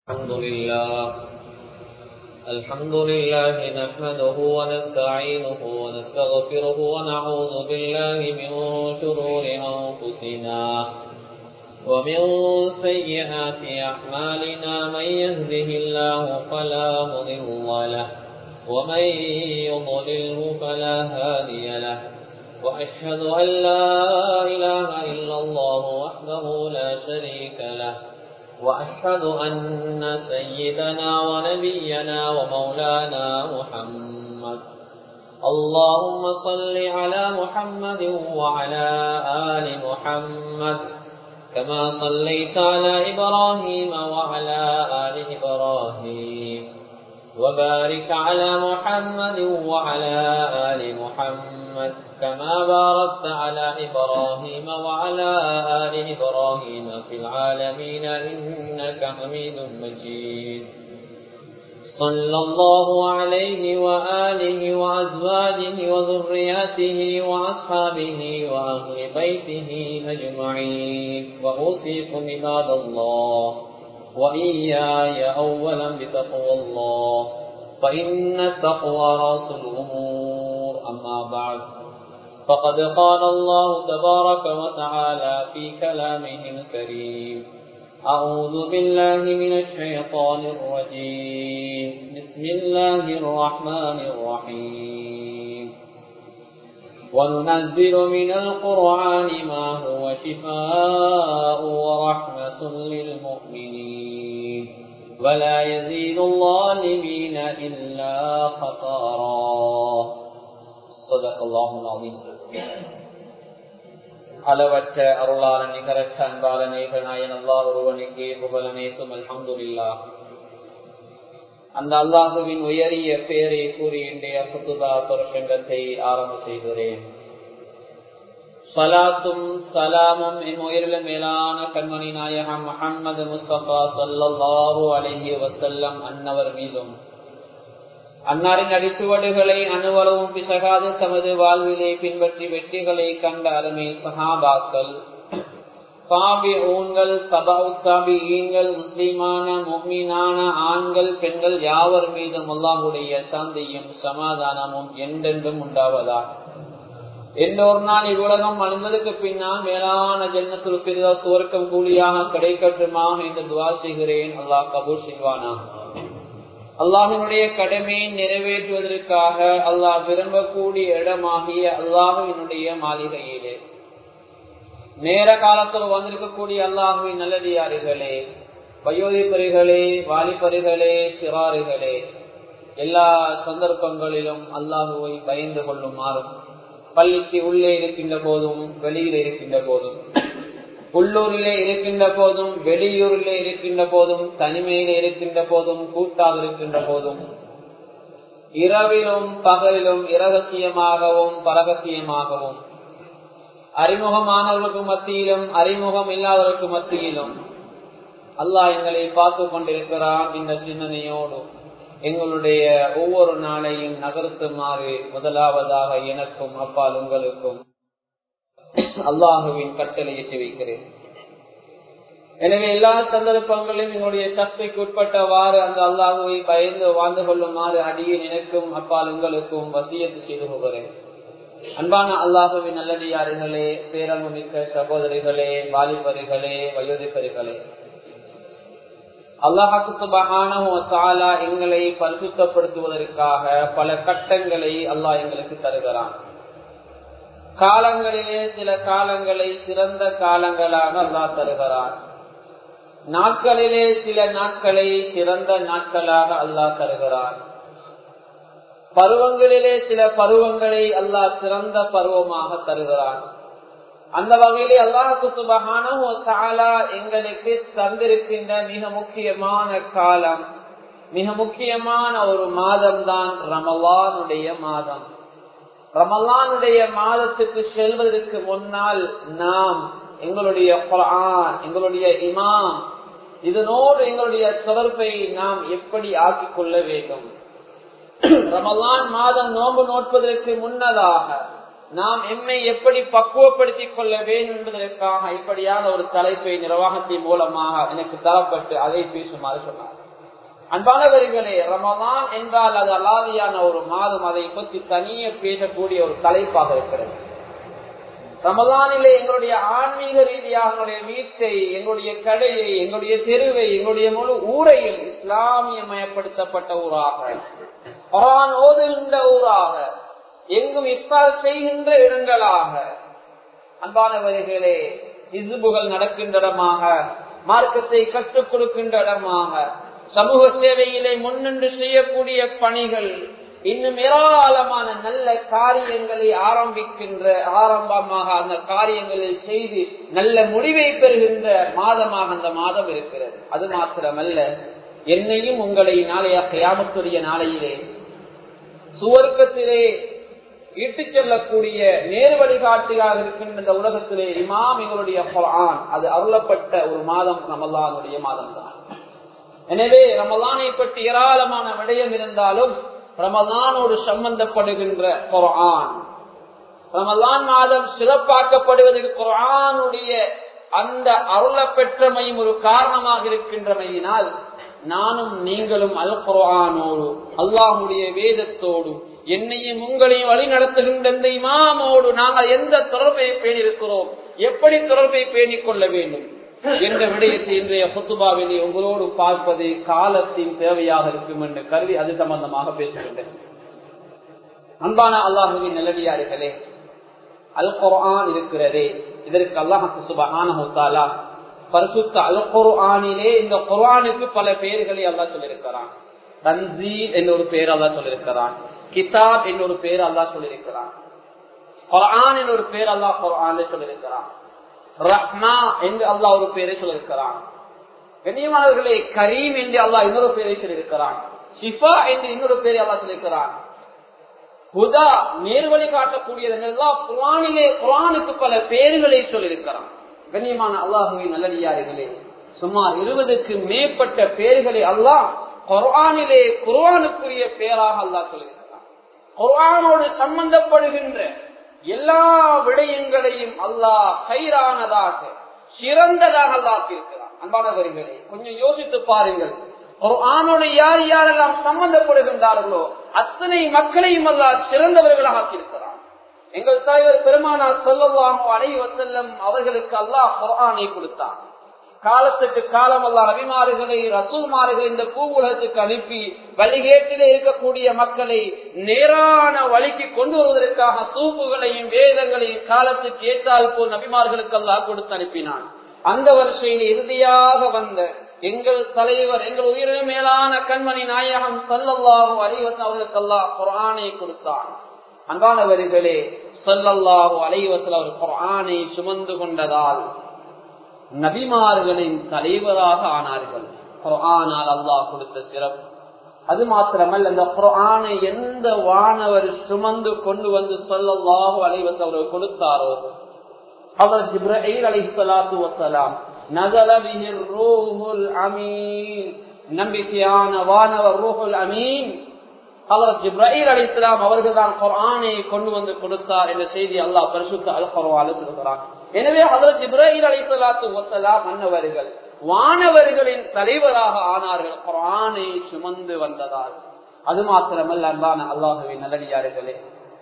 الحمد لله الحمد لله نحمده ونستعينه ونستغفره ونعوذ بالله من شرور أنفسنا ومن سيئات أعمالنا من يهده الله فلا مضل له ومن يضلله فلا هادي له وأشهد أن لا إله إلا الله وحده لا شريك له وأشهد أن سيدنا ونبينا ومولانا محمد اللهم صل على محمد وعلى آل محمد كما صليت على إبراهيم وعلى آل إبراهيم وبارك على محمد وعلى آل محمد كما باركت على إبراهيم وعلى آل إبراهيم في العالمين إنك حميد مجيد صلى الله عليه وآله وأزواجه وذرياته وأصحابه وأهل بيته أجمعين وأوصيكم عباد الله وإياي أولا بتقوى الله فإن التقوى رأس الأمور أما بعد فقد قال الله تبارك وتعالى في كلامه الكريم أعوذ بالله من الشيطان الرجيم بسم الله الرحمن الرحيم وننزل من القرآن ما هو شفاء ورحمة للمؤمنين ولا يزيد الظالمين إلا خطارا صدق الله العظيم அளவற்ற அருளாளன் நிகரற்ற அன்பாளனே நாயன் அல்லாஹ் ஒருவனுக்கே புகழனைத்தும் அல்ஹம்துலில்லா அந்த அல்லாஹுவின் உயரிய பேரை கூறி இன்றைய புத்துபா பிரசங்கத்தை ஆரம்ப செய்கிறேன் சலாத்தும் சலாமும் என் உயிரில மேலான கண்மணி நாயகம் முகமது முஸ்தபா சல்லாஹூ அலஹி வசல்லம் அன்னவர் மீதும் அன்னாரின் அடிச்சுவடுகளை அணுவளவும் பிசகாது தமது வாழ்விலே பின்பற்றி வெற்றிகளை கண்ட அருமை சஹாபாக்கள் காபி ஊன்கள் சபாவுக்காபி ஈன்கள் முஸ்லிமான முக்மீனான ஆண்கள் பெண்கள் யாவர் மீதும் அல்லாஹுடைய சாந்தியும் சமாதானமும் என்றென்றும் உண்டாவதா எல்லோரு நாள் இவ்வுலகம் அழிந்ததுக்கு பின்னால் மேலான ஜென்மத்தில் பிரிதா சுவர்க்கம் கூலியாக கிடைக்கட்டுமாக என்று துவா செய்கிறேன் அல்லாஹ் கபூர் செய்வானா அல்லாஹினுடைய கடமையை நிறைவேற்றுவதற்காக அல்லாஹ் விரும்பக்கூடிய இடமாகிய அல்லாஹுவினுடைய மாளிகையிலே நேர காலத்தில் வந்திருக்கக்கூடிய அல்லாஹுவின் நல்லடியாறுகளே வயோதிப்பரிகளே வாலிபரிகளே சிறாறுகளே எல்லா சந்தர்ப்பங்களிலும் அல்லாஹுவை பயந்து கொள்ளுமாறும் பள்ளிக்கு உள்ளே இருக்கின்ற போதும் வெளியில் இருக்கின்ற போதும் உள்ளூரிலே இருக்கின்ற போதும் வெளியூரிலே இருக்கின்ற போதும் தனிமையிலே இருக்கின்ற போதும் கூட்டாக இருக்கின்ற போதும் இரவிலும் பகலிலும் இரகசியமாகவும் பரகசியமாகவும் அறிமுகமானவர்களுக்கு மத்தியிலும் அறிமுகம் இல்லாதவர்களுக்கு மத்தியிலும் அல்லாஹ் எங்களை பார்த்து கொண்டிருக்கிறான் இந்த சிந்தனையோடு எங்களுடைய ஒவ்வொரு நாளையும் நகர்த்துமாறு முதலாவதாக எனக்கும் அப்பால் உங்களுக்கும் அல்லாஹுவின் கட்டளையிட்டு வைக்கிறேன் எனவே எல்லா சந்தர்ப்பங்களிலும் எங்களுடைய சக்திக்கு உட்பட்டவாறு அந்த அல்லாஹுவை பயந்து வாழ்ந்து கொள்ளுமாறு அடியில் எனக்கும் அப்பால் உங்களுக்கும் வசியத்து செய்து போகிறேன் அன்பான அல்லாஹுவின் நல்லடியாறுகளே பேரன்பு மிக்க சகோதரிகளே வாலிபரிகளே வயோதிபரிகளே அல்லாஹாக்கு சுபகான எங்களை பரிசுத்தப்படுத்துவதற்காக பல கட்டங்களை அல்லாஹ் எங்களுக்கு தருகிறான் காலங்களிலே சில காலங்களை சிறந்த காலங்களாக அல்லா தருகிறான் நாட்களிலே சில நாட்களை சிறந்த நாட்களாக அல்லாஹ் தருகிறான் பருவங்களிலே சில பருவங்களை அல்லாஹ் சிறந்த பருவமாக தருகிறான் அந்த வகையிலே அல்லாஹுக்கு சுபகான எங்களுக்கு தந்திருக்கின்ற மிக முக்கியமான காலம் மிக முக்கியமான ஒரு மாதம் தான் ரமலானுடைய மாதம் ரமலானுடைய மாதத்துக்கு செல்வதற்கு முன்னால் நாம் எங்களுடைய குரான் எங்களுடைய இமாம் இதனோடு எங்களுடைய தொடர்பை நாம் எப்படி ஆக்கிக் கொள்ள வேண்டும் ரமலான் மாதம் நோன்பு நோட்பதற்கு முன்னதாக நாம் எம்மை எப்படி பக்குவப்படுத்திக் கொள்ள வேண்டும் என்பதற்காக இப்படியான ஒரு தலைப்பை நிர்வாகத்தின் மூலமாக எனக்கு தரப்பட்டு அதை பேசுமாறு சொன்னார் அன்பானவர்களே ரமதான் என்றால் அது அலாதியான ஒரு மாதம் அதை பற்றி தனியே பேசக்கூடிய ஒரு தலைப்பாக இருக்கிறது ரமதானிலே எங்களுடைய ஆன்மீக ரீதியாக எங்களுடைய வீட்டை எங்களுடைய கடையை எங்களுடைய தெருவை எங்களுடைய முழு ஊரையும் இஸ்லாமியமயப்படுத்தப்பட்ட ஊராக குரான் ஓதுகின்ற ஊராக எங்கும் இஃப்தார் செய்கின்ற இடங்களாக அன்பானவர்களே இசுபுகள் நடக்கின்ற இடமாக மார்க்கத்தை கற்றுக் கொடுக்கின்ற இடமாக சமூக சேவையிலே முன்னின்று செய்யக்கூடிய பணிகள் இன்னும் ஏராளமான நல்ல காரியங்களை ஆரம்பிக்கின்ற ஆரம்பமாக அந்த காரியங்களில் செய்து நல்ல முடிவை பெறுகின்ற மாதமாக அந்த மாதம் இருக்கிறது அது மாத்திரமல்ல என்னையும் உங்களை நாளைய கயாமத்துடைய நாளையிலே சுவர்க்கத்திலே இட்டுச் செல்லக்கூடிய நேரு வழிகாட்டியாக இருக்கின்ற இந்த உலகத்திலே இமாம் எங்களுடைய குரான் அது அருளப்பட்ட ஒரு மாதம் ரமலானுடைய மாதம் தான் எனவே ரமலானை பற்றி ஏராளமான விடயம் இருந்தாலும் ரமலானோடு சம்பந்தப்படுகின்ற குரான் ரமலான் மாதம் சிறப்பாக்கப்படுவதற்கு குரானுடைய அந்த அருள பெற்றமையும் ஒரு காரணமாக இருக்கின்றமையினால் நானும் நீங்களும் அல் குரானோடு அல்லாஹுடைய வேதத்தோடு என்னையும் உங்களையும் வழி நடத்துகின்ற இந்த இமாமோடு நாங்கள் எந்த தொடர்பை பேணியிருக்கிறோம் எப்படி தொடர்பை பேணிக் கொள்ள வேண்டும் என்ற விடயத்தை இன்றைய புத்துபாவினை உங்களோடு பார்ப்பது காலத்தின் தேவையாக இருக்கும் என்று கருதி அது சம்பந்தமாக பேசுகின்றேன் அன்பான அல்லாஹுவின் நிலடியார்களே அல் குர்ஆன் இருக்கிறதே இதற்கு அல்லாஹு சுபஹானா பரிசுத்த அல் குர்ஆனிலே இந்த குர்ஆனுக்கு பல பெயர்களை அல்லாஹ் சொல்லியிருக்கிறான் தன்சீல் என்ற ஒரு பெயர் அல்லாஹ் சொல்லியிருக்கிறான் கிதாப் என்ற ஒரு பெயர் அல்லாஹ் சொல்லியிருக்கிறான் குர்ஆன் என்ற ஒரு பெயர் அல்லாஹ் குர்ஆன்ல சொல்லியிருக்கிறான் ரஹ்மா என்று அல்லாஹ் ஒரு பெயரை சொல்லியிருக்கிறான் கண்ணியமானவர்களே கரீம் என்று அல்லாஹ் இன்னொரு பெயரை சொல்லியிருக்கிறான் ஷிஃபா என்று இன்னொரு பெயரை அல்லாஹ் சொல்லியிருக்கிறான் ஹுதா நேர்வழி காட்டக்கூடியது எல்லாம் குரானிலே குரானுக்கு பல பெயர்களை சொல்லியிருக்கிறான் கண்ணியமான அல்லாஹுவின் நல்லடியார்களே சுமார் இருபதுக்கு மேற்பட்ட பெயர்களை அல்லாஹ் குரானிலே குர்ஆனுக்குரிய பெயராக அல்லாஹ் சொல்லியிருக்கிறான் குர்ஆனோடு சம்பந்தப்படுகின்ற எல்லா விடயங்களையும் அல்லாஹ் கயிறானதாக சிறந்ததாக அல்லாஹ் இருக்கிறான் அன்பானவர்களே கொஞ்சம் யோசித்து பாருங்கள் ஆணோடு யார் யாரெல்லாம் சம்பந்தப்படுகின்றார்களோ அத்தனை மக்களையும் அல்லாஹ் சிறந்தவர்களாக ஆக்கியிருக்கிறான் எங்கள் தலைவர் பெருமானார் சொல்லவாமோ அனைவ செல்லம் அவர்களுக்கு அல்லாஹ் குரானை கொடுத்தான் காலத்துக்கு காலம் அல்ல அபிமாறுகளை ரசூல்மார்களை இந்த பூவுலகத்துக்கு அனுப்பி வழிகேட்டிலே இருக்கக்கூடிய மக்களை நேரான வழிக்கு கொண்டு வருவதற்காக தூப்புகளையும் வேதங்களையும் காலத்துக்கு ஏற்றால் போல் நபிமார்களுக்கு அல்லாஹ் கொடுத்து அனுப்பினான் அந்த வரிசையில் இறுதியாக வந்த எங்கள் தலைவர் எங்கள் உயிரின மேலான கண்மணி நாயகம் சல்லல்லாஹு அலைவசம் அவர்களுக்கு அல்லாஹ் குரானை கொடுத்தான் அன்பானவர்களே சொல்லல்லாஹு அலைவசல் அவர் குரானை சுமந்து கொண்டதால் நபிமார்களின் தலைவராக ஆனார்கள் குரானால் அல்லாஹ் கொடுத்த சிறப்பு அது மாத்திரமல்ல இந்த குரானை எந்த வானவர் சுமந்து கொண்டு வந்து சொல்லல்லாஹு அலைவசம் அவர்கள் கொடுத்தாரோ அவர் ஜிப்ரஹீல் அலைஹி ஸலாத்து வஸலாம் நஸல பிஹி ரூஹுல் அமீன் நம்பிக்கையான வானவர் ரூஹுல் அமீன் அவர் ஜிப்ரஹீல் அலைஹிஸ்ஸலாம் அவர்கள் தான் குர்ஆனை கொண்டு வந்து கொடுத்தார் என்ற செய்தி அல்லாஹ் பரிசுத்த அல் குர்ஆனில் சொல்கிறான் எனவே ஹஜரத் இப்ராஹிம் அலைஹிஸ்ஸலாத்து வஸலாம் மன்னவர்கள் வானவர்களின் தலைவராக ஆனார்கள் குர்ஆனை சுமந்து வந்ததால் அது மாத்திரமல்ல அன்பான அல்லாஹுவின் நல்லடியார்களே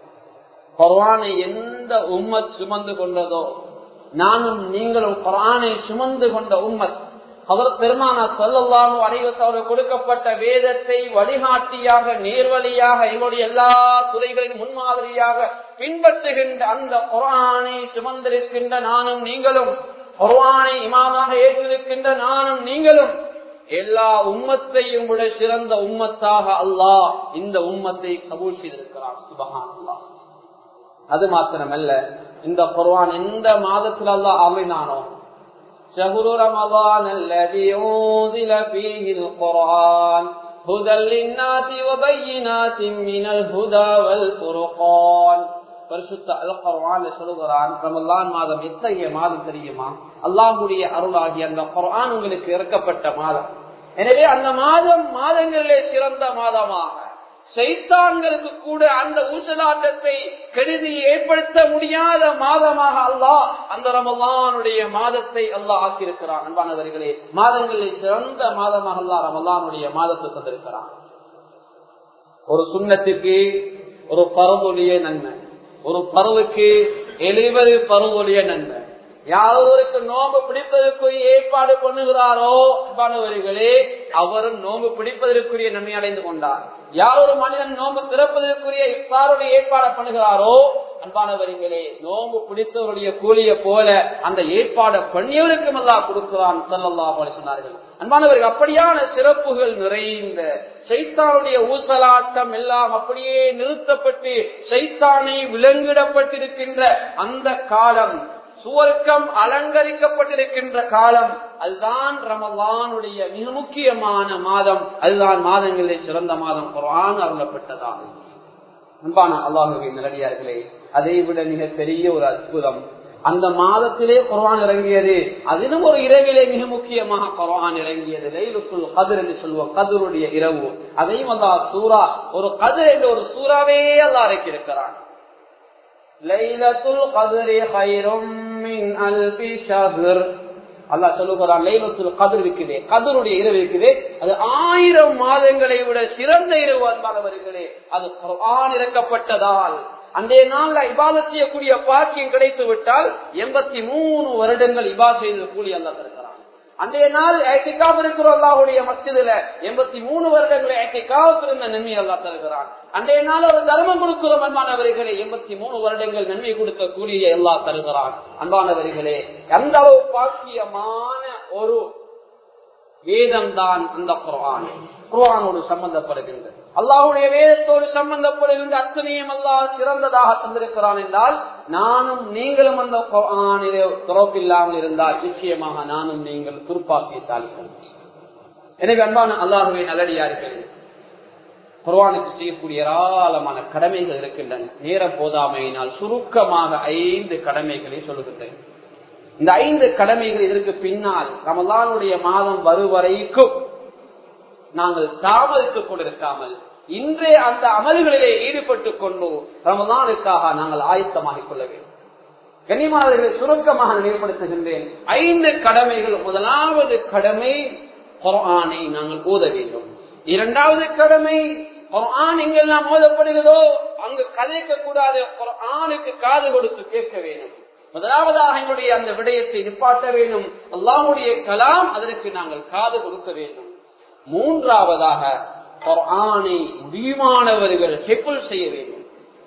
குர்ஆனை எந்த உம்மத் சுமந்து கொண்டதோ நானும் நீங்களும் குரானை சுமந்து கொண்ட உம்மத் அவர் பெருமான சொல்லல்லாமோ அனைவசம் அவர்கள் கொடுக்கப்பட்ட வேதத்தை வழிகாட்டியாக நேர்வழியாக எங்களுடைய எல்லா துறைகளின் முன்மாதிரியாக பின்பற்றுகின்ற அந்த குரானை சுமந்திருக்கின்ற நானும் நீங்களும் குர்ஆனை இமாமாக ஏற்றிருக்கின்ற நானும் நீங்களும் எல்லா உம்மத்தையும் விட சிறந்த உம்மத்தாக அல்லாஹ் இந்த உம்மத்தை கபூல் செய்திருக்கிறார் சுபஹான் அல்லாஹ் அது மாத்திரமல்ல இந்த குர்ஆன் எந்த மாதத்தில் அல்லாஹ் அருளினானோ شهر رمضان الذي أنزل فيه القرآن هدى للناس وبينات من الهدى والفرقان பரிசுத்த அல் குர்ஆன் சொல்லுகிறான் ரமலான் மாதம் எத்தகைய மாதம் தெரியுமா அல்லாஹ்வுடைய அருளாகி அந்த குர்ஆன் உங்களுக்கு இறக்கப்பட்ட மாதம் எனவே அந்த மாதம் மாதங்களிலே சிறந்த மாதமாக சைத்தான்களுக்கு கூட அந்த ஊசலாட்டத்தை கெடுதி ஏற்படுத்த முடியாத மாதமாக அல்லாஹ் அந்த ரமலானுடைய மாதத்தை அல்லாஹ் ஆக்கியிருக்கிறான் அன்பானவர்களே மாதங்களில் சிறந்த மாதமாக அல்லாஹ் ரமலானுடைய மாதத்தை தந்திருக்கிறான் ஒரு சுண்ணத்துக்கு ஒரு பருவொழிய நன்மை ஒரு பருவுக்கு எழுபது பருவொழிய நன்மை யாருக்கு நோம்பு பிடிப்பதற்குரிய ஏற்பாடு பண்ணுகிறாரோ அன்பானவர்களே அவரும் நோம்பு பிடிப்பதற்குரிய நன்மை அடைந்து கொண்டார் யார் ஒரு மனிதன் நோம்பு திறப்பதற்குரிய இப்பாருடைய ஏற்பாடு பண்ணுகிறாரோ அன்பானவர்களே நோம்பு பிடித்தவருடைய கூலிய போல அந்த ஏற்பாடு பண்ணியவருக்கும் எல்லாம் கொடுக்கிறான் சொல்லல்லா போல சொன்னார்கள் அன்பானவர்கள் அப்படியான சிறப்புகள் நிறைந்த சைத்தானுடைய ஊசலாட்டம் எல்லாம் அப்படியே நிறுத்தப்பட்டு சைத்தானை விலங்கிடப்பட்டிருக்கின்ற அந்த காலம் சுவர்க்கம் அலங்கரிக்கப்பட்டிருக்கின்ற காலம் அதுதான் ரமலானுடைய மிக முக்கியமான மாதம் அதுதான் மாதங்களில் சிறந்த மாதம் குரான் அருளப்பட்டதாகும் அன்பான அல்லாஹுவின் நிலடியார்களே அதை விட மிக பெரிய ஒரு அற்புதம் அந்த மாதத்திலே குரான் இறங்கியது அதிலும் ஒரு இரவிலே மிக முக்கியமாக குரான் இறங்கியது லைலுக்குள் கதிர் என்று சொல்லுவோம் கதிருடைய இரவு அதையும் அல்லா சூரா ஒரு கதிர் என்று ஒரு சூறாவே அல்லா இறக்கியிருக்கிறான் லைலத்துல் கதிரி ஹைரும் மின் அல்பி ஷஹர் அல்லா சொல்லுகிறான் லைலத்துல் கதிர் இருக்குதே கதிருடைய இரவு இருக்குதே அது ஆயிரம் மாதங்களை விட சிறந்த இரவு அன்பானவர்களே அது குர்ஆன் இறக்கப்பட்டதால் அன்றைய நாள்ல இபாத செய்யக்கூடிய பாக்கியம் கிடைத்து விட்டால் எண்பத்தி மூணு வருடங்கள் இபா செய்த கூலி அல்ல தருகிறான் அன்றைய நாள் ஏத்திக்காவு இருக்கிற அல்லாஹுடைய மசிதில எண்பத்தி மூணு வருடங்களை ஏத்திக்காவுக்கு இருந்த நன்மை அல்லா தருகிறான் அன்றைய நாள் ஒரு தர்மம் கொடுக்கிறோம் அன்பானவர்களே எண்பத்தி மூணு வருடங்கள் நன்மை கொடுக்க கூலிய எல்லா தருகிறான் அன்பானவர்களே அந்த அளவு பாக்கியமான ஒரு வேதம் தான் அந்த குரான் குரானோடு சம்பந்தப்படுகின்றது அல்லாஹுடைய வேதத்தோடு சம்பந்தப்படுகின்ற அத்தனையும் அல்லாஹ் சிறந்ததாக தந்திருக்கிறான் என்றால் நானும் நீங்களும் அந்த குரானிலே துறப்பில்லாமல் இருந்தால் நிச்சயமாக நானும் நீங்கள் துருப்பாக்கியசாலிகள் எனவே அன்பான அல்லாஹுவை நல்லடியார்கள் குர்வானுக்கு செய்யக்கூடிய ஏராளமான கடமைகள் இருக்கின்றன நேரம் போதாமையினால் சுருக்கமாக ஐந்து கடமைகளை சொல்லுகின்றேன் இந்த ஐந்து கடமைகள் இதற்கு பின்னால் ரமலானுடைய மாதம் வருவரைக்கும் நாங்கள் தாமதித்துக் கொண்டிருக்காமல் இன்றே அந்த அமல்களிலே ஈடுபட்டுக் கொண்டு ரமலானுக்காக நாங்கள் ஆயத்தமாகிக் கொள்ள வேண்டும் கனிமாவர்களை சுருக்கமாக நினைவுபடுத்துகின்றேன் ஐந்து கடமைகள் முதலாவது கடமை குரானை நாங்கள் ஓத வேண்டும் இரண்டாவது கடமை குரான் எங்கெல்லாம் ஓதப்படுகிறதோ அங்கு கதைக்க கூடாது குரானுக்கு காது கொடுத்து கேட்க வேண்டும் முதலாவதாக எங்களுடைய அந்த விடயத்தை நிப்பாட்ட வேண்டும் அல்லாமுடைய கலாம் அதற்கு நாங்கள் காது கொடுக்க வேண்டும் மூன்றாவதாக குர்ஆனை முடியுமானவர்கள் ஹெப்புல் செய்ய வேண்டும்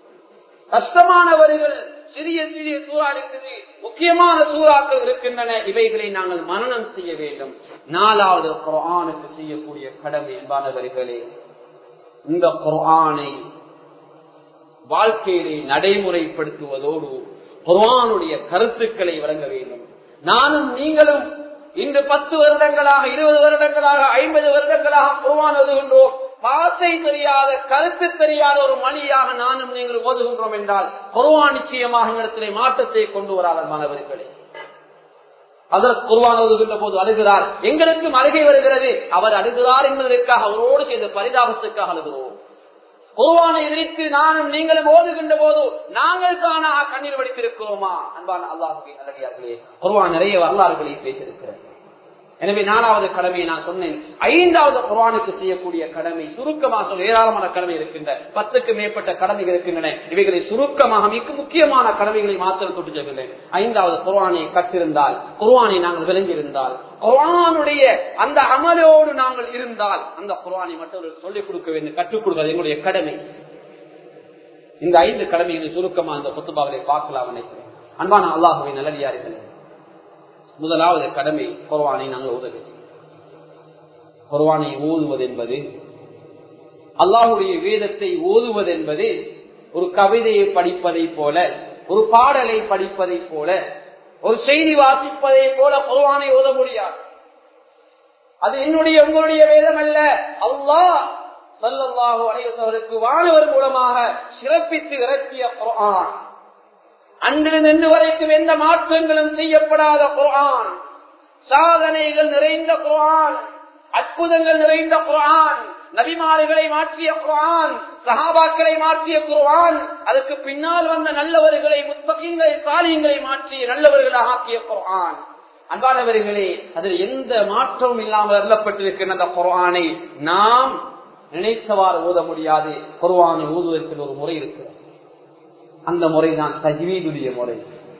கஷ்டமானவர்கள் சிறிய சிறிய சூறா இருக்குது முக்கியமான சூறாக்கள் இருக்கின்றன இவைகளை நாங்கள் மனநம் செய்ய வேண்டும் நாலாவது குர்ஆனுக்கு செய்யக்கூடிய கடமை என்பானவர்களே இந்த குர்ஆனை வாழ்க்கையிலே நடைமுறைப்படுத்துவதோடு குர்ஆனுடைய கருத்துக்களை வழங்க வேண்டும் நானும் நீங்களும் இன்று பத்து வருடங்களாக இருபது வருடங்களாக ஐம்பது வருடங்களாக குர்ஆன் ஓதுகின்றோம் பாசை தெரியாத கருத்து தெரியாத ஒரு மணியாக நானும் நீங்கள் ஓதுகின்றோம் என்றால் குர்ஆன் நிச்சயமாக இடத்திலே மாற்றத்தை கொண்டு வராத மாணவர்களே அதற்கு குர்வான் ஓதுகின்ற போது அழுகிறார் எங்களுக்கும் அழுகை வருகிறது அவர் அழுகிறார் என்பதற்காக அவரோடு செய்த பரிதாபத்துக்காக அழுகிறோம் குருவானை எதிர்த்து நானும் நீங்களும் ஓதுகின்ற போது நாங்கள் தானா கண்ணீர் வடித்திருக்கிறோமா அன்பான அல்லாஹுக்கு நல்லடியார்களே குருவான் நிறைய வரலாறுகளை பேசியிருக்கிறது எனவே நாலாவது கடமையை நான் சொன்னேன் ஐந்தாவது குர்வானுக்கு செய்யக்கூடிய கடமை சுருக்கமாக சொல்ல ஏராளமான கடமை இருக்கின்ற பத்துக்கு மேற்பட்ட கடமைகள் இருக்கின்றன இவைகளை சுருக்கமாக மிக முக்கியமான கடமைகளை மாத்திரம் தொட்டு செல்கின்றேன் ஐந்தாவது குர்வானை கற்றிருந்தால் குர்வானை நாங்கள் விளங்கியிருந்தால் குர்வானுடைய அந்த அமலோடு நாங்கள் இருந்தால் அந்த குர்வானை மற்றவர்கள் சொல்லிக் கொடுக்க வேண்டும் கற்றுக் கொடுப்பது எங்களுடைய கடமை இந்த ஐந்து கடமைகளை சுருக்கமா அந்த புத்துபாவலை பார்க்கலாம் நினைக்கிறேன் அன்பான அல்லாஹுவை நல்லடியார்களே முதலாவது கடமை குர்வானை நாங்கள் உதவி குர்வானை ஓதுவது என்பது அல்லாஹுடைய வேதத்தை ஓதுவது என்பது ஒரு கவிதையை படிப்பதை போல ஒரு பாடலை படிப்பதை போல ஒரு செய்தி வாசிப்பதை போல குர்வானை ஓத முடியாது அது என்னுடைய உங்களுடைய வேதம் அல்ல அல்லாஹ் சல்லல்லாஹு அலைவசவருக்கு வானவர் மூலமாக சிறப்பித்து இறக்கிய குர்ஆன் அன்றிலிருந்து இன்று வரைக்கும் எந்த மாற்றங்களும் செய்யப்படாத குர்ஆன் சாதனைகள் நிறைந்த குர்ஆன் அற்புதங்கள் நிறைந்த குரான் நபிமாறுகளை மாற்றிய குரான் சஹாபாக்களை மாற்றிய குரான் அதுக்கு பின்னால் வந்த நல்லவர்களை முத்தகங்களை சாலியங்களை மாற்றிய நல்லவர்களாக ஆக்கிய குரான் அன்பானவர்களே அதில் எந்த மாற்றமும் இல்லாமல் அருளப்பட்டிருக்கின்ற அந்த குரானை நாம் நினைத்தவாறு ஓத முடியாது குர்வானை ஓதுவதற்கு ஒரு முறை இருக்கிறது அந்த முறை தான் தஜ்வீதுடைய முறை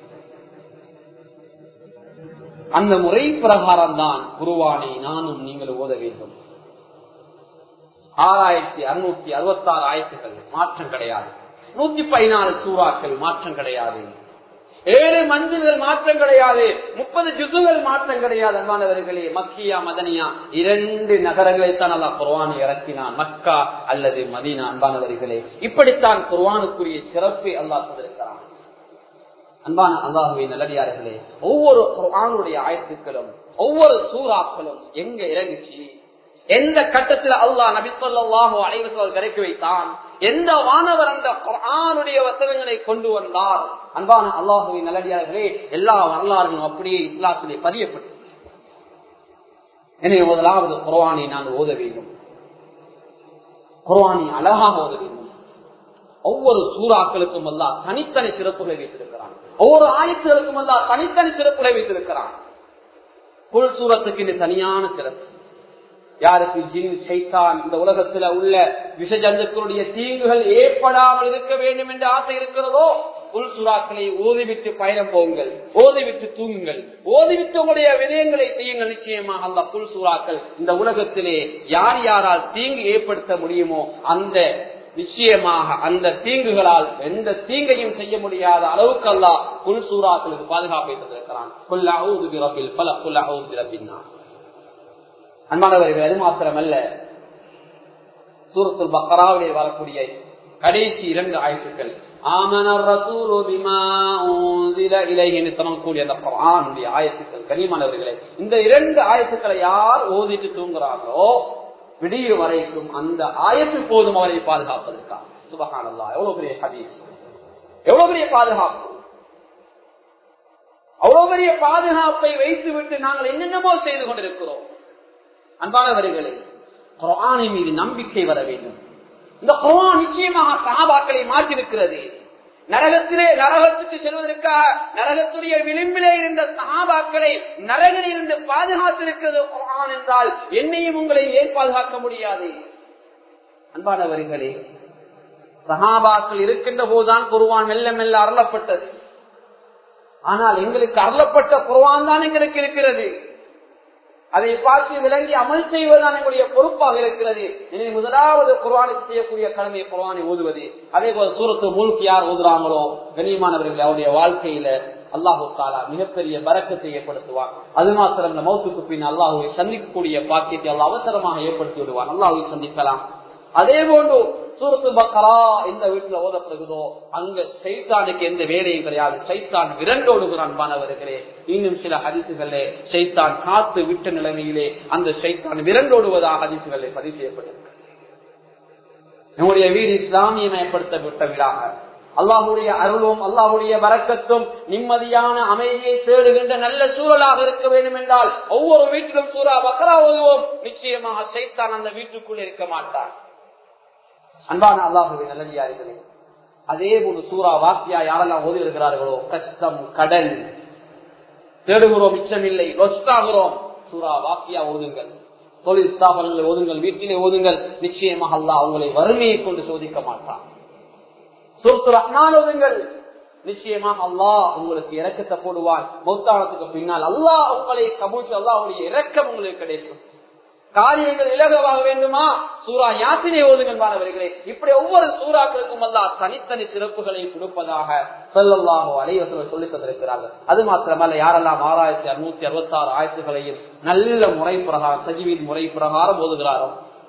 அந்த முறை பிரகாரம் தான் குருவானை நானும் நீங்கள் ஓத வேண்டும் ஆறாயிரத்தி அறுநூத்தி அறுபத்தி ஆறு ஆயிரத்துகள் மாற்றம் கிடையாது நூத்தி பதினாலு சூறாக்கள் மாற்றம் கிடையாது ஏழு மஞ்சள்கள் மாற்றம் கிடையாது முப்பது ஜுசுகள் மாற்றம் கிடையாது அன்பானவர்களே மக்கியா மதனியா இரண்டு நகரங்களை தான் அல்லா குர்வானை இறக்கினான் மக்கா அல்லது மதீனா அன்பானவர்களே இப்படித்தான் குர்வானுக்குரிய சிறப்பை அல்லாஹ் தந்திருக்கிறான் அன்பான அல்லாஹுவை நல்லடியார்களே ஒவ்வொரு குர்ஆனுடைய ஆயத்துக்களும் ஒவ்வொரு சூறாக்களும் எங்க இறங்குச்சு எந்த கட்டத்தில் அல்லாஹ் நபி சொல்லாஹு அனைவர்கள் கரைக்கு வைத்தான் எந்த வானவர் அந்த குர்ஆனுடைய வசனங்களை கொண்டு வந்தார் அன்பான அல்லாஹுவின் நல்லடியார்களே எல்லா வரலாறுகளும் அப்படியே இஸ்லாத்திலே பதியப்பட்டு எனவே முதலாவது குர்ஆனை நான் ஓத வேண்டும் குர்ஆனை அழகாக ஓத வேண்டும் ஒவ்வொரு சூறாக்களுக்கும் அல்லாஹ் தனித்தனி சிறப்புகளை வைத்திருக்கிறான் ஒவ்வொரு ஆயத்துகளுக்கும் அல்லாஹ் தனித்தனி சிறப்புகளை வைத்திருக்கிறான் குல் சூரத்துக்கு இந்த தனியான சிறப்பு யாருக்கு ஜின் சைத்தான் இந்த உலகத்துல உள்ள விஷஜந்துக்களுடைய தீங்குகள் ஏற்படாமல் இருக்க வேண்டும் என்ற ஆசை இருக்கிறதோ புல் சுறாக்களை ஓதிவிட்டு பயணம் போங்கள் ஓதிவிட்டு தூங்குங்கள் ஓதிவிட்டு உங்களுடைய விதயங்களை செய்யுங்கள் நிச்சயமாக அந்த புல் சூறாக்கள் இந்த உலகத்திலே யார் யாரால் தீங்கு ஏற்படுத்த முடியுமோ அந்த நிச்சயமாக அந்த தீங்குகளால் எந்த தீங்கையும் செய்ய முடியாத அளவுக்கு அல்லா புல் சூறாக்களுக்கு பாதுகாப்பை தந்திருக்கிறான் பல புல்லாஹூபின்னா அன்பானவர்கள் அது மாத்திரமல்ல சூரத்துல் பக்கராவிலே வரக்கூடிய கடைசி இரண்டு ஆயத்துக்கள் ஆமனர் ரசூலு பிமா உன்சில இலைஹின்னு சொல்லக்கூடிய அந்த குர்ஆனுடைய ஆயத்துக்கள் கனிமானவர்களே இந்த இரண்டு ஆயத்துக்களை யார் ஓதிட்டு தூங்குறாங்களோ விடிய வரைக்கும் அந்த ஆயத்து போதும் அவரை பாதுகாப்பதற்காக சுபகானல்லா எவ்வளவு பெரிய ஹதீஸ் எவ்வளவு பெரிய பாதுகாப்பு அவ்வளவு பெரிய பாதுகாப்பை வைத்து விட்டு நாங்கள் என்னென்னமோ செய்து கொண்டிருக்கிறோம் அன்பானவர்களே குரானை மீது நம்பிக்கை வர வேண்டும் இந்த குரான் நிச்சயமாக சகாபாக்களை மாற்றிருக்கிறது நரகத்திலே நரகத்துக்கு செல்வதற்காக நரகத்துடைய விளிம்பிலே இருந்த சகாபாக்களை நரகில் இருந்து பாதுகாத்திருக்கிறது குரான் என்றால் என்னையும் உங்களை ஏன் பாதுகாக்க முடியாது அன்பானவர்களே சகாபாக்கள் இருக்கின்ற போதுதான் குருவான் மெல்ல மெல்ல அருளப்பட்டது ஆனால் எங்களுக்கு அருளப்பட்ட குருவான் தான் எங்களுக்கு இருக்கிறது அதை பார்த்து விளங்கி அமல் செய்வதுதான் எங்களுடைய பொறுப்பாக இருக்கிறது எனவே முதலாவது குர்வானுக்கு செய்யக்கூடிய கடமை குர்வானை ஓதுவது அதே போல சூரத்து மூழ்கி யார் ஓதுறாங்களோ கண்ணியமானவர்கள் அவருடைய வாழ்க்கையில அல்லாஹு தாலா மிகப்பெரிய பறக்கத்தை ஏற்படுத்துவான் அது மாத்திரம் இந்த மௌத்துக்கு பின் அல்லாஹுவை சந்திக்கக்கூடிய பாக்கியத்தை அல்ல அவசரமாக ஏற்படுத்தி விடுவான் அல்லாஹுவை சந்திக்கலாம் அதே போன்று சூரத்து பக்கரா எந்த வீட்டுல ஓதப்படுகிறதோ அங்க சைத்தானுக்கு எந்த வேலையும் கிடையாது சைத்தான் விரண்டோடுகிறான் மாணவர்களே இன்னும் சில ஹதிசுகளே சைத்தான் காத்து விட்ட நிலைமையிலே அந்த சைத்தான் விரண்டோடுவதாக ஹதிசுகளே பதிவு செய்யப்பட்டிருக்கு நம்முடைய வீடு இஸ்லாமியமயப்படுத்தப்பட்ட வீடாக அல்லாஹுடைய அருளும் அல்லாஹுடைய வரக்கத்தும் நிம்மதியான அமைதியை தேடுகின்ற நல்ல சூழலாக இருக்க வேண்டும் என்றால் ஒவ்வொரு வீட்டிலும் சூறா பக்கரா ஓதுவோம் நிச்சயமாக சைத்தான் அந்த வீட்டுக்குள் இருக்க மாட்டான் அன்பான அல்லாஹுவை நல்லடியார்களே அதே போல சூறா வாக்கியா யாரெல்லாம் ஓதி இருக்கிறார்களோ கஷ்டம் கடன் தேடுகிறோம் மிச்சமில்லை லொஸ்டாகிறோம் சூறா வாக்கியா ஓதுங்கள் தொழில் ஸ்தாபனங்களை ஓதுங்கள் வீட்டிலே ஓதுங்கள் நிச்சயமாக அல்லாஹ் உங்களை வறுமையை கொண்டு சோதிக்க மாட்டான் சுருத்து ரஹ்மான் ஓதுங்கள் நிச்சயமாக அல்லாஹ் உங்களுக்கு இறக்கத்தை போடுவான் மௌத்தானத்துக்கு பின்னால் அல்லாஹ் உங்களை கபூச்சு அல்லாஹ் இறக்கம் உங்களுக்கு கிடைக்கும் காரியங்கள் இலகவாக வேண்டுமா சூரா யாத்திரை ஓதுங்கள் மாணவர்களே இப்படி ஒவ்வொரு சூறாக்களுக்கும் அல்லா தனித்தனி சிறப்புகளை கொடுப்பதாக சொல்லல்லாமோ அனைவர்கள் சொல்லி தந்திருக்கிறார்கள் அது மாத்திரமல்ல யாரெல்லாம் ஆறாயிரத்தி அறுநூத்தி அறுபத்தி ஆறு ஆயிரத்துகளையும் நல்ல முறை பிரகாரம் சஜிவின் முறை பிரகாரம் ஓதுகிறாரோ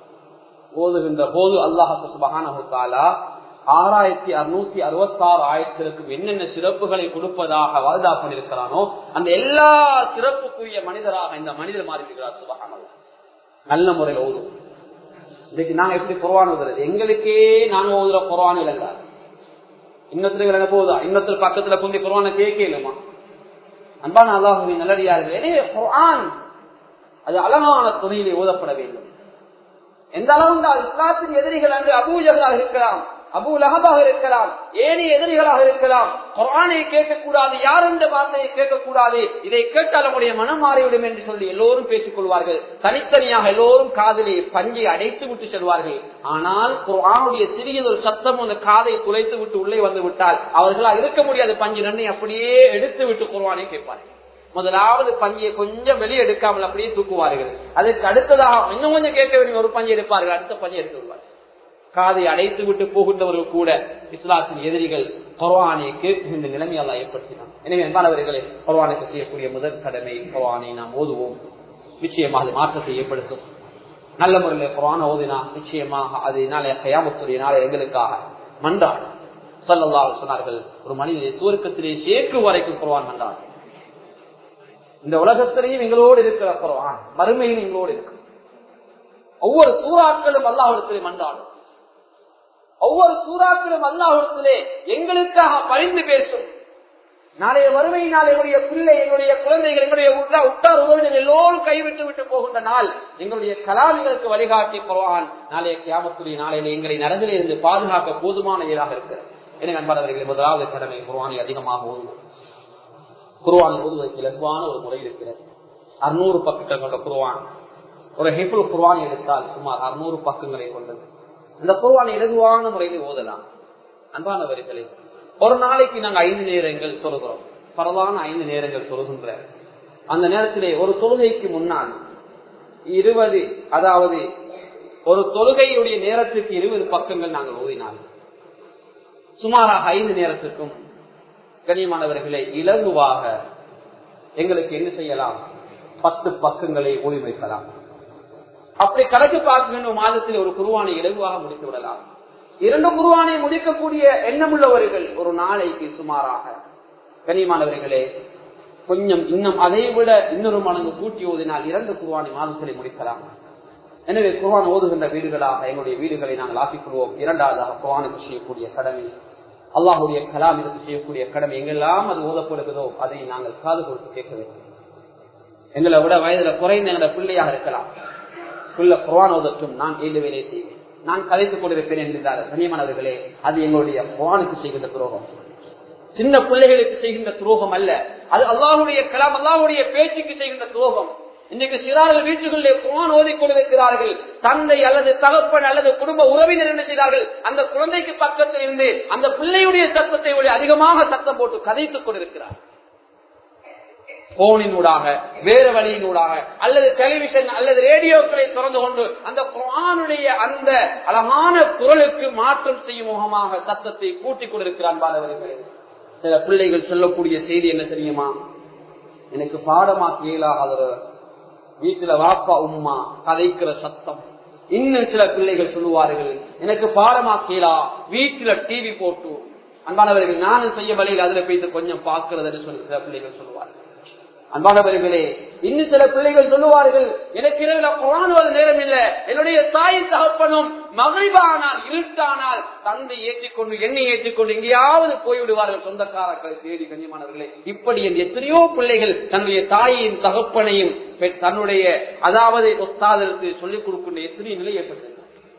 ஓதுகின்ற போது அல்லாஹு சுபகானா ஆறாயிரத்தி அறுநூத்தி அறுபத்தி ஆறு ஆயிரத்திற்கு என்னென்ன சிறப்புகளை கொடுப்பதாக வாதா பண்ணிருக்கிறானோ அந்த எல்லா சிறப்புக்குரிய மனிதராக இந்த மனிதர் மாறிவிடுகிறார் சுபகான நல்ல முறையில் ஓதும் இன்னைக்கு நாங்க எப்படி குரவான் ஓதுறது எங்களுக்கே நாங்க ஓதுற குரவான் இல்லைங்க இன்னத்துல என்ன போதா இன்னத்துல பக்கத்துல குந்தி குரவான கேட்கலுமா அன்பான அல்லாஹுவின் நல்லடியார்கள் எனவே குரான் அது அழகான துணையிலே ஓதப்பட வேண்டும் எந்த அளவு இஸ்லாத்தின் எதிரிகள் அன்று அபூஜகளாக இருக்கலாம் அபு லஹபாக இருக்கலாம் ஏனைய எதிரிகளாக இருக்கலாம் குரானை கேட்கக்கூடாது யார் என்ற வார்த்தையை கேட்கக்கூடாது இதை கேட்டால் நம்முடைய மனம் மாறிவிடும் என்று சொல்லி எல்லோரும் பேசிக் கொள்வார்கள் தனித்தனியாக எல்லோரும் காதலை பஞ்சை அடைத்து விட்டு செல்வார்கள் ஆனால் குரானுடைய சிறியதொரு சத்தம் அந்த காதை குலைத்து விட்டு உள்ளே வந்து விட்டால் அவர்களால் இருக்க முடியாது பஞ்சு நன்னை அப்படியே எடுத்து விட்டு குர்வானை கேட்பார்கள் முதலாவது பஞ்சியை கொஞ்சம் வெளியே எடுக்காமல் அப்படியே தூக்குவார்கள் அதற்கு அடுத்ததாக இன்னும் கொஞ்சம் கேட்க வேண்டிய ஒரு பஞ்சை எடுப்பார்கள் அடுத்த பஞ்சை எடுத்து விடுவார்கள் காதை அடைத்து விட்டு போகின்றவர்கள் கூட இஸ்லாத்தின் எதிரிகள் குர்வானை கேட்கின்ற நிலைமையெல்லாம் ஏற்படுத்தினார் எனவே அன்பானவர்களே குர்வானுக்கு செய்யக்கூடிய முதல் கடமை குர்வானை நாம் ஓதுவோம் நிச்சயமாக அது மாற்றத்தை ஏற்படுத்தும் நல்ல முறையில் குரான் ஓதினா நிச்சயமாக அது நாளைய கயாமத்துடைய நாளை எங்களுக்காக மன்றாடு சொல்லல்லா சொன்னார்கள் ஒரு மனிதனை சுவர்க்கத்திலே சேர்க்கு வரைக்கும் குர்வான் மன்றாடு இந்த உலகத்திலேயும் எங்களோடு இருக்கிற குர்வான் மறுமையில் எங்களோடு இருக்கு ஒவ்வொரு சூறாக்களும் அல்லாஹிடத்திலே மன்றாடும் ஒவ்வொரு சூறாக்களும் அல்லாஹிடத்திலே எங்களுக்காக பரிந்து பேசும் நாளைய வறுமை நாள் எங்களுடைய பிள்ளை எங்களுடைய குழந்தைகள் எங்களுடைய உட்டார் உறவினர் எல்லோரும் கைவிட்டு விட்டு போகின்ற நாள் எங்களுடைய கலாமிகளுக்கு வழிகாட்டி குர்வான் நாளைய கியாமத்துடைய நாளையில எங்களை நரகில் இருந்து பாதுகாக்க போதுமான இயலாக இருக்கிறது எனவே அன்பானவர்களை முதலாவது கடமை குர்வானை அதிகமாக ஓதுவோம் குர்வான் ஓதுவதற்கு இலகுவான ஒரு முறை இருக்கிறது அறுநூறு பக்கங்கள் கொண்ட குர்வான் ஒரு ஹெஃபுல் குர்வான் எடுத்தால் சுமார் அறுநூறு பக்கங்களை கொண்டது இந்த குர்வானை இலகுவான முறையில் ஓதலாம் அன்பானவர்களே ஒரு நாளைக்கு நாங்க ஐந்து நேரங்கள் சொல்கிறோம் பரவான ஐந்து நேரங்கள் சொல்கின்ற அந்த நேரத்திலே ஒரு தொழுகைக்கு முன்னால் இருபது அதாவது ஒரு தொழுகையுடைய நேரத்திற்கு இருபது பக்கங்கள் நாங்கள் ஓதினால் சுமாராக ஐந்து நேரத்துக்கும் கனியமானவர்களை இலகுவாக எங்களுக்கு என்ன செய்யலாம் பத்து பக்கங்களை ஓய்வு வைக்கலாம் அப்படி கணக்கு பார்க்க வேண்டும் மாதத்தில் ஒரு குருவானை இலகுவாக முடித்து விடலாம் இரண்டு குருவானை முடிக்கக்கூடிய எண்ணமுள்ளவர்கள் ஒரு நாளைக்கு சுமாராக கனியமானவர்களே கொஞ்சம் இன்னும் அதை விட இன்னொரு மடங்கு கூட்டி ஓதினால் இரண்டு குருவானை மாதத்திலே முடிக்கலாம் எனவே குர்வான் ஓதுகின்ற வீடுகளாக எங்களுடைய வீடுகளை நாங்கள் ஆக்கிக்கொள்வோம் இரண்டாவதாக குர்வானுக்கு செய்யக்கூடிய கடமை அல்லாஹுடைய கலாம் இதற்கு செய்யக்கூடிய கடமை எங்கெல்லாம் அது ஓதப்படுகிறதோ அதை நாங்கள் காது கொடுத்து கேட்க வேண்டும் எங்களை விட வயதுல குறைந்த எங்களோட பிள்ளையாக இருக்கலாம் பிள்ளை குர்வான் ஓதட்டும் நான் ஏழு வேலை செய்வேன் நான் கலைத்துக் கொண்டிருப்பேன் என்கிறார் கனியமானவர்களே அது எங்களுடைய குர்வானுக்கு செய்கின்ற துரோகம் சின்ன பிள்ளைகளுக்கு செய்கின்ற துரோகம் அல்ல அது அல்லாஹுடைய கலாம் அல்லாஹுடைய பேச்சுக்கு செய்கின்ற துரோகம் இன்றைக்கு சிறார்கள் வீட்டுகளிலே குரான் ஓதிக்கொண்டிருக்கிறார்கள் தந்தை அல்லது தகப்பன் அல்லது குடும்ப உறவினர் என்ன செய்தார்கள் அந்த குழந்தைக்கு பக்கத்தில் இருந்து அந்த பிள்ளையுடைய சத்தத்தை விட அதிகமாக சத்தம் போட்டு கதைத்துக் கொண்டிருக்கிறார் போனினூடாக வேறு வழியினூடாக அல்லது டெலிவிஷன் அல்லது ரேடியோக்களை திறந்து கொண்டு அந்த குரானுடைய அந்த அழகான குரலுக்கு மாற்றம் செய்யும் முகமாக சத்தத்தை கூட்டிக் கொண்டிருக்கிறான் பாலவர்களே சில பிள்ளைகள் சொல்லக்கூடிய செய்தி என்ன தெரியுமா எனக்கு பாடமாக்கி இயலாத வீட்டுல வாப்பா உம்மா கதைக்கிற சத்தம் இன்னும் சில பிள்ளைகள் சொல்லுவார்கள் எனக்கு பாடமாக்கலா வீட்டுல டிவி போட்டு அன்பானவர்கள் நானும் செய்ய வழியில் அதுல போயிட்டு கொஞ்சம் பார்க்கிறதுன்னு சொல்லி சில பிள்ளைகள் சொல்லுவார்கள் அன்பானவர்களே இன்னும் சில பிள்ளைகள் சொல்லுவார்கள் எனக்கு இரவுல குரானுவது நேரம் இல்ல என்னுடைய தாயின் தகப்பனும் மகிழ்வானால் இருட்டானால் தந்தை ஏற்றிக்கொண்டு எண்ணெய் ஏற்றிக்கொண்டு எங்கேயாவது போய்விடுவார்கள் சொந்தக்காரர்களை தேடி கண்ணியமானவர்களே இப்படி என் எத்தனையோ பிள்ளைகள் தன்னுடைய தாயின் தகப்பனையும் தன்னுடைய அதாவது ஒஸ்தாதற்கு சொல்லிக் கொடுக்கின்ற எத்தனையோ நிலை ஏற்பட்டது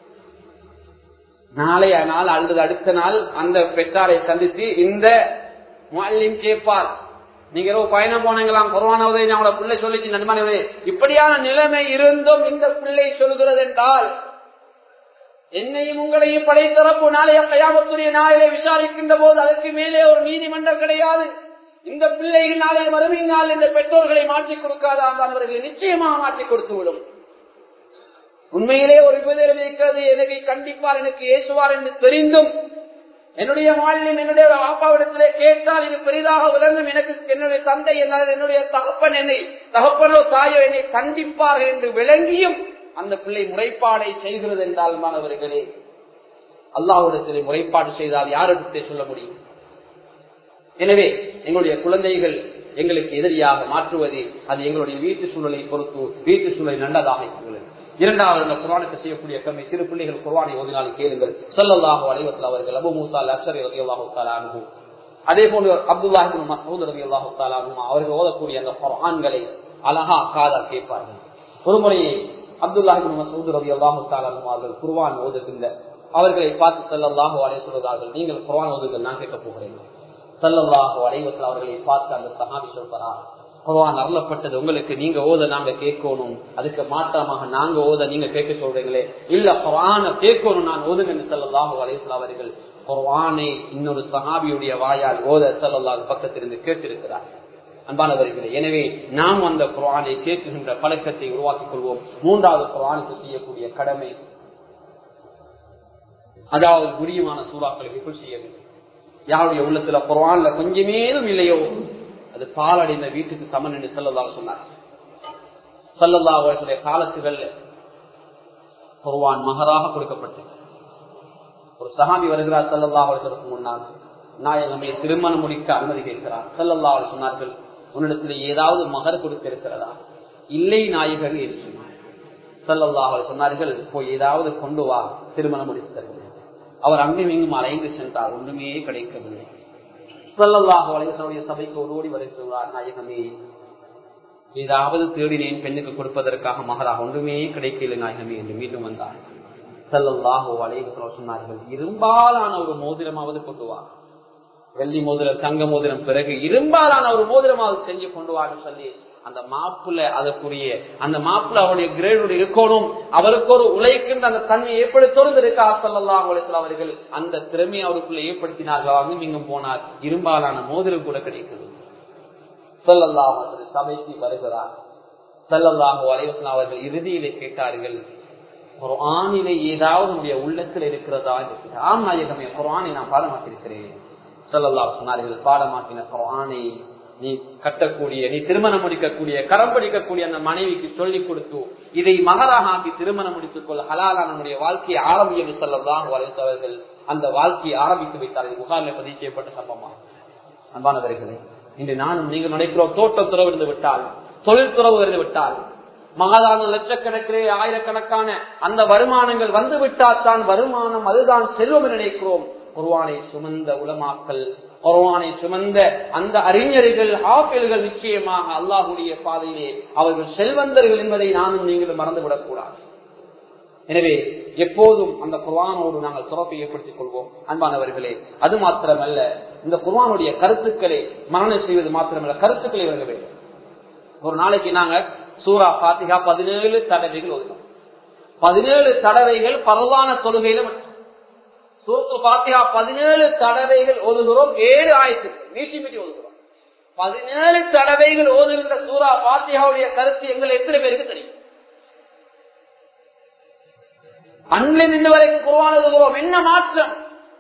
நாளைய நாள் அல்லது அடுத்த நாள் அந்த பெற்றாரை சந்தித்து இந்த மாலிம் கேட்பார் நீங்க இரவு பயணம் போனீங்களாம் கொரோனா உதவி அவங்களோட பிள்ளை சொல்லிச்சு நண்பனே இப்படியான நிலைமை இருந்தும் இந்த பிள்ளை சொல்கிறது என்றால் என்னையும் உங்களையும் படைத்தரப்பு நாளைய கயாமத்துடைய நாளிலே விசாரிக்கின்ற போது அதற்கு மேலே ஒரு நீதிமன்றம் கிடையாது இந்த பிள்ளைகள் நாளை மறுமையினால் இந்த பெற்றோர்களை மாற்றிக் கொடுக்காத அவர்களை நிச்சயமாக மாற்றிக் கொடுத்து விடும் உண்மையிலே ஒரு விபதம் இருக்கிறது எனக்கு கண்டிப்பார் எனக்கு ஏசுவார் என்று தெரிந்தும் என்னுடைய மாநிலம் என்னுடைய ஆப்பாவிடத்திலே கேட்டால் இது பெரிதாக விளங்கும் எனக்கு என்னுடைய தந்தை என்னால் என்னுடைய தகப்பன் என்னை தகப்பனோ தாயோ என்னை கண்டிப்பார்கள் என்று விளங்கியும் அந்த பிள்ளை முறைப்பாடை செய்கிறது என்றால் மாணவர்களே அல்லாஹிடத்திலே முறைப்பாடு செய்தால் யாரிடத்தை சொல்ல முடியும் எனவே எங்களுடைய குழந்தைகள் எங்களுக்கு எதிரியாக மாற்றுவது அது எங்களுடைய வீட்டு சூழலை பொறுத்து வீட்டு சூழலை நல்லதாக இருக்கிறது இரண்டாவது அந்த குரானுக்கு செய்யக்கூடிய கம்மி சிறு பிள்ளைகள் குரானை ஓதினாலும் கேளுங்கள் சொல்லல்லாஹு அலைவத்தில் அவர்கள் அபு மூசா அக்ஷர் ரவி அல்லாஹு தாலானு அதே போன்று அப்துல்லாஹி மசூத் ரவி அல்லாஹு தாலானு அவர்கள் ஓதக்கூடிய அந்த குரான்களை அழகா காதா கேட்பார்கள் ஒரு முறையே அப்துல்லாஹிபின் மசூத் ரவி அல்லாஹு அவர்கள் குர்வான் ஓதுகின்ற அவர்களை பார்த்து செல்லல்லாஹு அலை சொல்வதார்கள் நீங்கள் குர்வான் ஓதுங்கள் நான் கேட்க போகிறேன் செல்லல்லாஹு அலைவத்தில் அவர்களை பார்த்து அந்த சஹாபி சொல்கிறார் குர்வான் அருளப்பட்டது உங்களுக்கு நீங்க ஓத நாங்க கேட்கணும் அதுக்கு மாற்றமாக நாங்க ஓத நீங்க கேட்க சொல்றீங்களே இல்ல குர்ஆன கேட்கணும் நான் ஓதுங்கன்னு செல்லல்லாஹு அலைவத்தில் அவர்கள் குர்ஆனை இன்னொரு சஹாபியுடைய வாயால் ஓத செல்லல்லாஹு பக்கத்திலிருந்து கேட்டிருக்கிறார் அன்பானவர்களே எனவே நாம் அந்த குரானை கேட்கின்ற பழக்கத்தை உருவாக்கிக் கொள்வோம் மூன்றாவது குரானுக்கு செய்யக்கூடிய கடமை அதாவது புரியமான சூறாக்களை எப்படி செய்ய வேண்டும் யாருடைய உள்ளத்துல குரான்ல கொஞ்சமேலும் இல்லையோ அது பாலடைந்த வீட்டுக்கு சமன் என்று சொல்லதாக சொன்னார் சொல்லல்லா அவர்களுடைய காலத்துகள்ல குர்வான் மகராக கொடுக்கப்பட்டது ஒரு சஹாபி வருகிறார் சல்லல்லா அவர்களுக்கு முன்னால் நாயகமே திருமணம் முடிக்க அனுமதி கேட்கிறார் சல்லல்லா அவர்கள் சொன்னார்கள் உன்னிடத்தில் ஏதாவது மகர் கொடுக்க இருக்கிறதா இல்லை நாயகர் என்று சொன்னார் சல்லல்லா அவர்கள் சொன்னார்கள் போய் ஏதாவது கொண்டு வா திருமணம் முடித்து தருகிறேன் அவர் அங்கும் இங்கும் அலைந்து சென்றார் ஒன்றுமே கிடைக்கவில்லை சல்லல்லாஹு அலைவசனுடைய சபைக்கு ஓடோடி வருகிறார் நாயகமே ஏதாவது தேடினேன் பெண்ணுக்கு கொடுப்பதற்காக மகராக ஒன்றுமே கிடைக்கல நாயகமே என்று மீண்டும் வந்தார் சல்லல்லாஹு அலைவசம் சொன்னார்கள் இரும்பாலான ஒரு மோதிரமாவது கொண்டு வா வெள்ளி மோதிரம் தங்க மோதிரம் பிறகு இரும்பாலான ஒரு மோதிரமாவது செஞ்சு கொண்டு வான்னு சொல்லி அந்த மாப்புல அதற்குரிய அந்த மாப்புல அவருடைய கிரேடு இருக்கணும் அவருக்கு ஒரு உழைக்கின்ற அந்த தன்மை எப்படி திறந்திருக்கா சொல்லலாம் அவர்கள் அந்த திறமையை அவருக்குள்ள ஏற்படுத்தினார்கள் அங்கும் இங்கும் போனார் இரும்பாலான மோதிரம் கூட கிடைக்குது சொல்லலாம் சபைக்கு வருகிறார் செல்லல்லாஹு அலைவசன் அவர்கள் இறுதியிலே கேட்டார்கள் ஒரு ஆணிலே ஏதாவது நம்முடைய உள்ளத்தில் இருக்கிறதா என்று ஆம் நாயகமே குரானை நான் பாடமாக்கியிருக்கிறேன் செல்லல்லா சொன்னார்கள் பாடமாக்கின குரானை நீ கட்டக்கூடிய நீ திருமணம் முடிக்கக்கூடிய கரம் படிக்கக்கூடிய அந்த மனைவிக்கு சொல்லிக் கொடுத்து இதை மகராக ஆக்கி திருமணம் முடித்துக் கொள்ள ஹலாலா நம்முடைய வாழ்க்கையை ஆரம்பியது செல்லலாம் வளைத்தவர்கள் அந்த வாழ்க்கையை ஆரம்பித்து வைத்தார்கள் புகாரில் பதிவு செய்யப்பட்ட சம்பவமாக அன்பானவர்களே இன்று நானும் நீங்கள் நினைக்கிறோம் தோட்ட துறவு இருந்து விட்டால் தொழில் துறவு இருந்து விட்டால் மகாதான லட்சக்கணக்கிலே ஆயிரக்கணக்கான அந்த வருமானங்கள் வந்து விட்டால் தான் வருமானம் அதுதான் செல்வம் நினைக்கிறோம் குர்வானை சுமந்த உலமாக்கல் குர்வானை சுமந்த அந்த அறிஞர்கள் ஆப்பிள்கள் நிச்சயமாக அல்லாஹுடைய பாதையிலே அவர்கள் செல்வந்தர்கள் என்பதை நானும் நீங்களும் மறந்துவிடக் கூடாது எனவே எப்போதும் அந்த குர்வானோடு நாங்கள் துறப்பை ஏற்படுத்திக் கொள்வோம் அன்பானவர்களே அது மாத்திரமல்ல இந்த குர்வானுடைய கருத்துக்களை மரணம் செய்வது மாத்திரமல்ல கருத்துக்களை வழங்க வேண்டும் ஒரு நாளைக்கு நாங்க சூரா பாத்திகா பதினேழு தடவைகள் ஒதுக்கணும் பதினேழு தடவைகள் பரவான தொழுகையில சூரத்து பாத்தியா பதினேழு தடவைகள் ஓதுகிறோம் ஏழு ஆயிரத்துக்கு நீட்டி மீட்டி ஓதுகிறோம் பதினேழு தடவைகள் ஓதுகின்ற சூரா பாத்தியாவுடைய கருத்து எங்களை எத்தனை பேருக்கு தெரியும் அன்பில் நின்று வரைக்கும் குருவான ஓதுகிறோம் என்ன மாற்றம்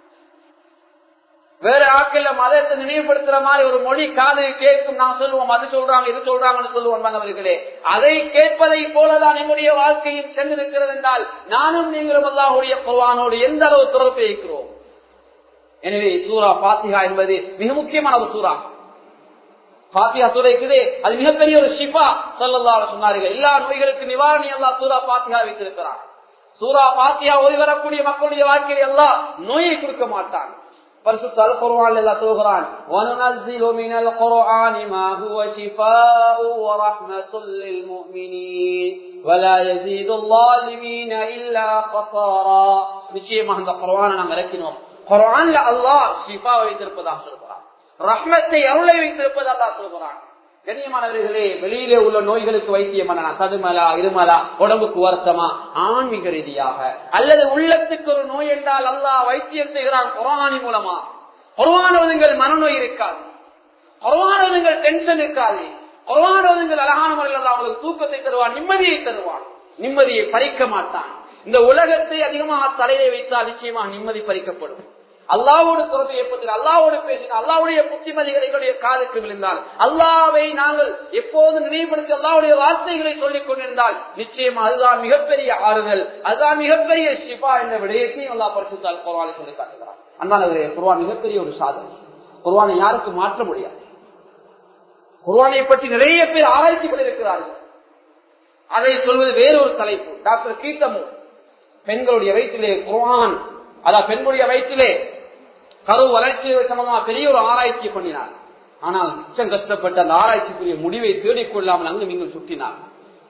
வேற ஆட்கள் மதத்தை நினைவுபடுத்துற மாதிரி ஒரு மொழி காது கேட்கும் நான் சொல்லுவோம் அது சொல்றாங்க இது சொல்றாங்கன்னு சொல்லுவோம் அவர்களே அதை கேட்பதை போலதான் எங்களுடைய வாழ்க்கையில் சென்றிருக்கிறது என்றால் நானும் நீங்களும் அல்லாஹுடைய குர்வானோடு எந்த அளவு தொடர்பு இருக்கிறோம் எனவே சூரா பாத்திகா என்பது மிக முக்கியமான ஒரு சூறா பாத்தியா சூறைக்குதே அது மிகப்பெரிய ஒரு ஷிஃபா சொல்லல்லா சொன்னார்கள் எல்லா நோய்களுக்கு நிவாரணி எல்லாம் சூரா பாத்தியா வைத்திருக்கிறார் சூரா பாத்தியா ஓதி வரக்கூடிய மக்களுடைய வாழ்க்கையில் எல்லாம் நோயை கொடுக்க மாட்டான் பரிசுத்த அல் குர்ஆன் அல்லாஹ் சொல்கிறான் வனுனஸ்ஸிலு மினல் குர்ஆனி மா ஹுவ ஷிஃபாஉ வ ரஹ்மத்துல் லில் முஃமினீன் வலா யஸீது ظالمீன இல்லா கஸாரா நிச்சயமாக இந்த குர்ஆனை நாம் இறக்கினோம் குர்ஆன்ல அல்லாஹ் ஷிஃபா வைத்திருப்பதாக சொல்கிறான் ரஹ்மத்தை அருளை வைத்திருப்பதாக அல்லாஹ் சொல்கிறான் கண்ணியமானவர்களே வெளியிலே உள்ள நோய்களுக்கு வைத்தியம் பண்ணலாம் சதுமலா இருமலா உடம்புக்கு வருத்தமா ஆன்மீக ரீதியாக அல்லது உள்ளத்துக்கு ஒரு நோய் என்றால் அல்லாஹ் வைத்தியம் செய்கிறான் குரானி மூலமா குரவானவதுங்கள் மனநோய் இருக்காது குரவானவதுங்கள் டென்ஷன் இருக்காது குரவானவதுங்கள் அழகான முறையில் அவங்களுக்கு தூக்கத்தை தருவான் நிம்மதியை தருவான் நிம்மதியை பறிக்க மாட்டான் இந்த உலகத்தை அதிகமாக தலையை வைத்தால் நிச்சயமாக நிம்மதி பறிக்கப்படும் அல்லாவோடு தொடர்பு ஏற்படுத்த அல்லாவோடு பேசினால் அல்லாவுடைய புத்திமதிகளுடைய காலுக்கு விழுந்தால் அல்லாவை நாங்கள் எப்போது நினைவுபடுத்தி அல்லாவுடைய வார்த்தைகளை சொல்லிக் கொண்டிருந்தால் நிச்சயம் அதுதான் மிகப்பெரிய ஆறுதல் அதுதான் மிகப்பெரிய ஷிபா என்ற விடயத்தையும் அல்லா பரிசுத்தால் குர்வானை சொல்லி காட்டுகிறார் அண்ணாநகரே குர்வான் மிகப்பெரிய ஒரு சாதனை குர்வானை யாருக்கும் மாற்ற முடியாது குர்வானை பற்றி நிறைய பேர் ஆராய்ச்சி பண்ணியிருக்கிறார்கள் அதை சொல்வது வேறொரு தலைப்பு டாக்டர் கீர்த்தமு பெண்களுடைய வயிற்றிலே குர்வான் அதான் பெண்களுடைய வயிற்றிலே கரு வளர்ச்சி சம்பந்தமா பெரிய ஒரு ஆராய்ச்சி பண்ணினார் ஆனால் மிச்சம் கஷ்டப்பட்டு அந்த ஆராய்ச்சிக்குரிய முடிவை தேடிக்கொள்ளாமல் அங்கு நீங்கள் சுட்டினார்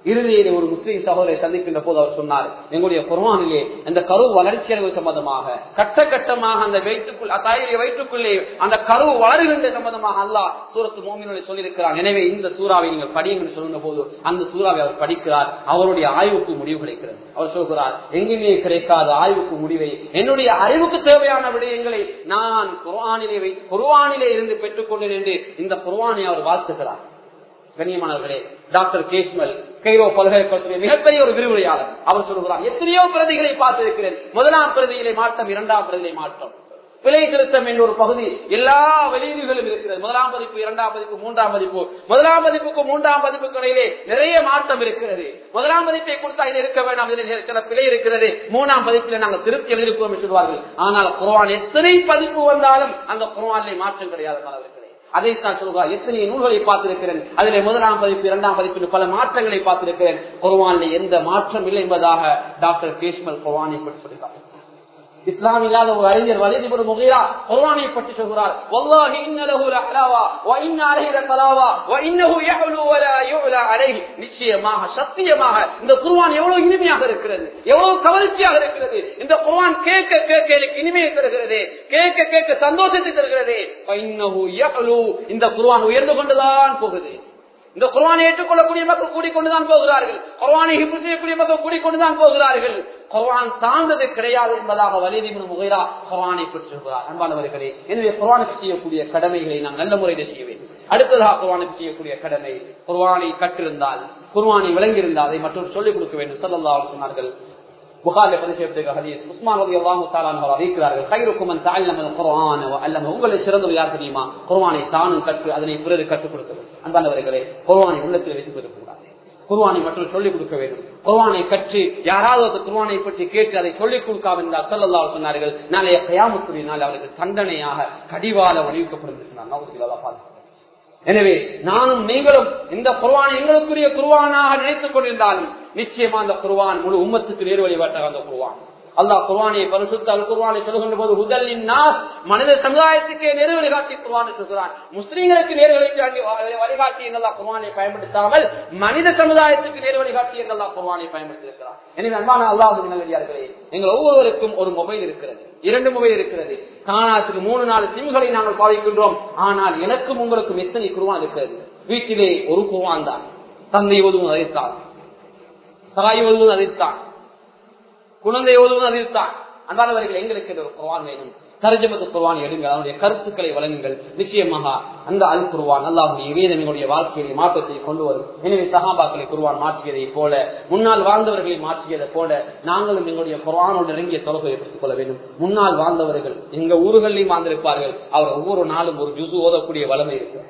இறுதியிலே ஒரு முஸ்லீம் சகோதரை சந்திக்கின்ற போது அவர் சொன்னார் எங்களுடைய குர்வானிலே அந்த கரு வளர்ச்சி அளவு சம்பந்தமாக கட்ட கட்டமாக அந்த வயிற்றுக்குள் தாயுடைய வயிற்றுக்குள்ளே அந்த கரு வளருகின்ற சம்பந்தமாக அல்லாஹ் சூரத்து மோமினுடைய சொல்லியிருக்கிறார் எனவே இந்த சூறாவை நீங்கள் படியுங்கள் சொல்லுங்க போது அந்த சூறாவை அவர் படிக்கிறார் அவருடைய ஆய்வுக்கு முடிவு கிடைக்கிறது அவர் சொல்கிறார் எங்குமே கிடைக்காத ஆய்வுக்கு முடிவை என்னுடைய அறிவுக்கு தேவையான விடயங்களை நான் குர்வானிலே வை குர்வானிலே இருந்து பெற்றுக்கொண்டேன் என்று இந்த குர்வானை அவர் வாழ்த்துகிறார் கண்ணியமானவர்களே டாக்டர் கேஸ்மல் கைரோ பல்கலைக்கழகத்துடைய மிகப்பெரிய ஒரு விரிவுரையாளர் அவர் சொல்கிறார் எத்தனையோ பிரதிகளை பார்த்திருக்கிறேன் முதலாம் பிரதியிலே மாற்றம் இரண்டாம் பிரதியிலே மாற்றம் பிழை திருத்தம் என்ற ஒரு பகுதி எல்லா வெளியீடுகளும் இருக்கிறது முதலாம் பதிப்பு இரண்டாம் பதிப்பு மூன்றாம் பதிப்பு முதலாம் பதிப்புக்கு மூன்றாம் பதிப்புக்கு இடையிலே நிறைய மாற்றம் இருக்கிறது முதலாம் பதிப்பை கொடுத்தா இது இருக்க வேண்டாம் இதில் சில பிழை இருக்கிறது மூணாம் பதிப்பில் நாங்கள் திருப்தி எழுதிருக்கோம் என்று சொல்வார்கள் ஆனால் குர்வான் எத்தனை பதிப்பு வந்தாலும் அந்த குர்வானிலே மாற்றம் கிடையாது மாணவர்களே அதைத்தான் சொல்கிறார் எத்தனை நூல்களை பார்த்திருக்கிறேன் அதிலே முதலாம் பதிப்பு இரண்டாம் பதிப்பு பல மாற்றங்களை பார்த்திருக்கிறேன் குர்வானில் எந்த மாற்றம் இல்லை என்பதாக டாக்டர் கேஷ்மல் குர்வானை பற்றி சொல்கிறார் இஸ்லாம் இல்லாத ஒரு அறிஞர் வலிதிபுரம் முகையா குர்வானை பற்றி சொல்கிறார் வல்லாஹி இன்ன லஹு லஹலாவா வ இன்ன அலைஹி லகலாவா வ இன்னஹு யஹ்லு வ லா யுலா அலைஹி நிச்சயமாக சத்தியமாக இந்த குர்ஆன் எவ்வளவு இனிமையாக இருக்கிறது எவ்வளவு கவர்ச்சியாக இருக்கிறது இந்த குர்ஆன் கேட்க கேட்க எனக்கு இனிமையை தருகிறது கேட்க கேட்க சந்தோஷத்தை தருகிறது வ இன்னஹு யஹ்லு இந்த குர்ஆன் உயர்ந்து கொண்டுதான் போகுது இந்த குர்வானை ஏற்றுக்கொள்ளக்கூடிய மக்கள் கூடிக்கொண்டுதான் போகிறார்கள் குர்வானை ஹிப்பு செய்யக்கூடிய மக்கள் கூடிக்கொண்டுதான் போகிறார்கள் குர்வான் தாழ்ந்தது கிடையாது என்பதாக வலிதிபுன் முகைரா குர்வானை பற்றி சொல்கிறார் அன்பானவர்களே எனவே குர்வானுக்கு செய்யக்கூடிய கடமைகளை நாம் நல்ல முறையில் செய்ய வேண்டும் அடுத்ததாக குர்வானுக்கு செய்யக்கூடிய கடமை குர்வானை கற்றிருந்தால் குர்வானை விளங்கியிருந்தால் அதை மற்றொரு சொல்லிக் கொடுக்க வேண்டும் சொல்லல்லா சொன்னார்கள் புகாரில் பதிவு செய்யப்பட்டிருக்கிற ஹதீஸ் உஸ்மான் ரதி அல்லாஹு தாலான் அவர் அறிவிக்கிறார்கள் கைருக்கும் அன் தஅல்லம குர்ஆன வ அல்லம உங்களை சிறந்தவர் யார் தெரியுமா குர்ஆனை தானும் கற்று அதனை பிறருக்கு கற்றுக் கொடுத்தவர் அன்பானவர்களே குர்ஆனை உள்ளத்தில் வைத்துக் கொள்ளக்கூடாது குர்ஆனை மட்டும் சொல்லிக் கொடுக்க வேண்டும் குர்ஆனை கற்று யாராவது ஒரு குர்ஆனை பற்றி கேட்டு அதை சொல்லிக் கொடுக்காம இருந்தால் சொல்லல்லாஹு சொன்னார்கள் நாளைய கயாமத்துடைய நாள் அவருக்கு தண்டனையாக கடிவால வலியுறுத்தப்படும் சொன்னார் எனவே நானும் நீங்களும் இந்த குர்வான் எங்களுக்குரிய குர்வானாக நினைத்துக் கொண்டிருந்தாலும் நிச்சயமா அந்த குர்வான் முழு உம்மத்துக்கு நேர் வழிபாட்டாக அந்த குர்வான் அல்லாஹ் குர்வானை பரிசுத்த அல் குர்வானை சொல்லுகின்ற போது முதலின் நாஸ் மனித சமுதாயத்துக்கே நேர் வழிகாட்டி குர்வானை சொல்கிறான் முஸ்லீம்களுக்கு நேர் வழிகாட்டி வழிகாட்டி என்றெல்லாம் குர்வானை பயன்படுத்தாமல் மனித சமுதாயத்துக்கு நேர் வழிகாட்டி என்றெல்லாம் குர்வானை பயன்படுத்தியிருக்கிறார் எனவே அன்பான அல்லாஹ் நல்லடியார்களே எங்கள் ஒவ்வொருவருக்கும் ஒரு மொபைல் இருக்கிறது இரண்டு மொபைல் இருக்கிறது காணாத்துக்கு மூணு நாலு சிம்களை நாங்கள் பாவிக்கின்றோம் ஆனால் எனக்கும் உங்களுக்கும் எத்தனை குருவான் இருக்கிறது வீட்டிலே ஒரு குருவான் தான் தந்தை ஓதுவும் அதைத்தான் தாய் ஓதுவது அதைத்தான் குழந்தை ஓதுவது அதைத்தான் அன்பானவர்கள் எங்களுக்கு ஒரு குர்வான் வேணும் தர்ஜமத்து குர்வான் எடுங்கள் அதனுடைய கருத்துக்களை வழங்குங்கள் நிச்சயமாக அந்த அல் குர்வான் அல்லாஹுடைய வேதம் எங்களுடைய வாழ்க்கையை மாற்றத்தை கொண்டு வரும் எனவே சகாபாக்களை குர்வான் மாற்றியதை போல முன்னால் வாழ்ந்தவர்களை மாற்றியதை போல நாங்களும் எங்களுடைய குர்வானோடு நெருங்கிய தொடர்பை எடுத்துக் கொள்ள வேண்டும் முன்னால் வாழ்ந்தவர்கள் எங்க ஊர்களிலும் வாழ்ந்திருப்பார்கள் அவர் ஒவ்வொரு நாளும் ஒரு ஜுசு ஓதக்கூடிய வளமை இருக்கு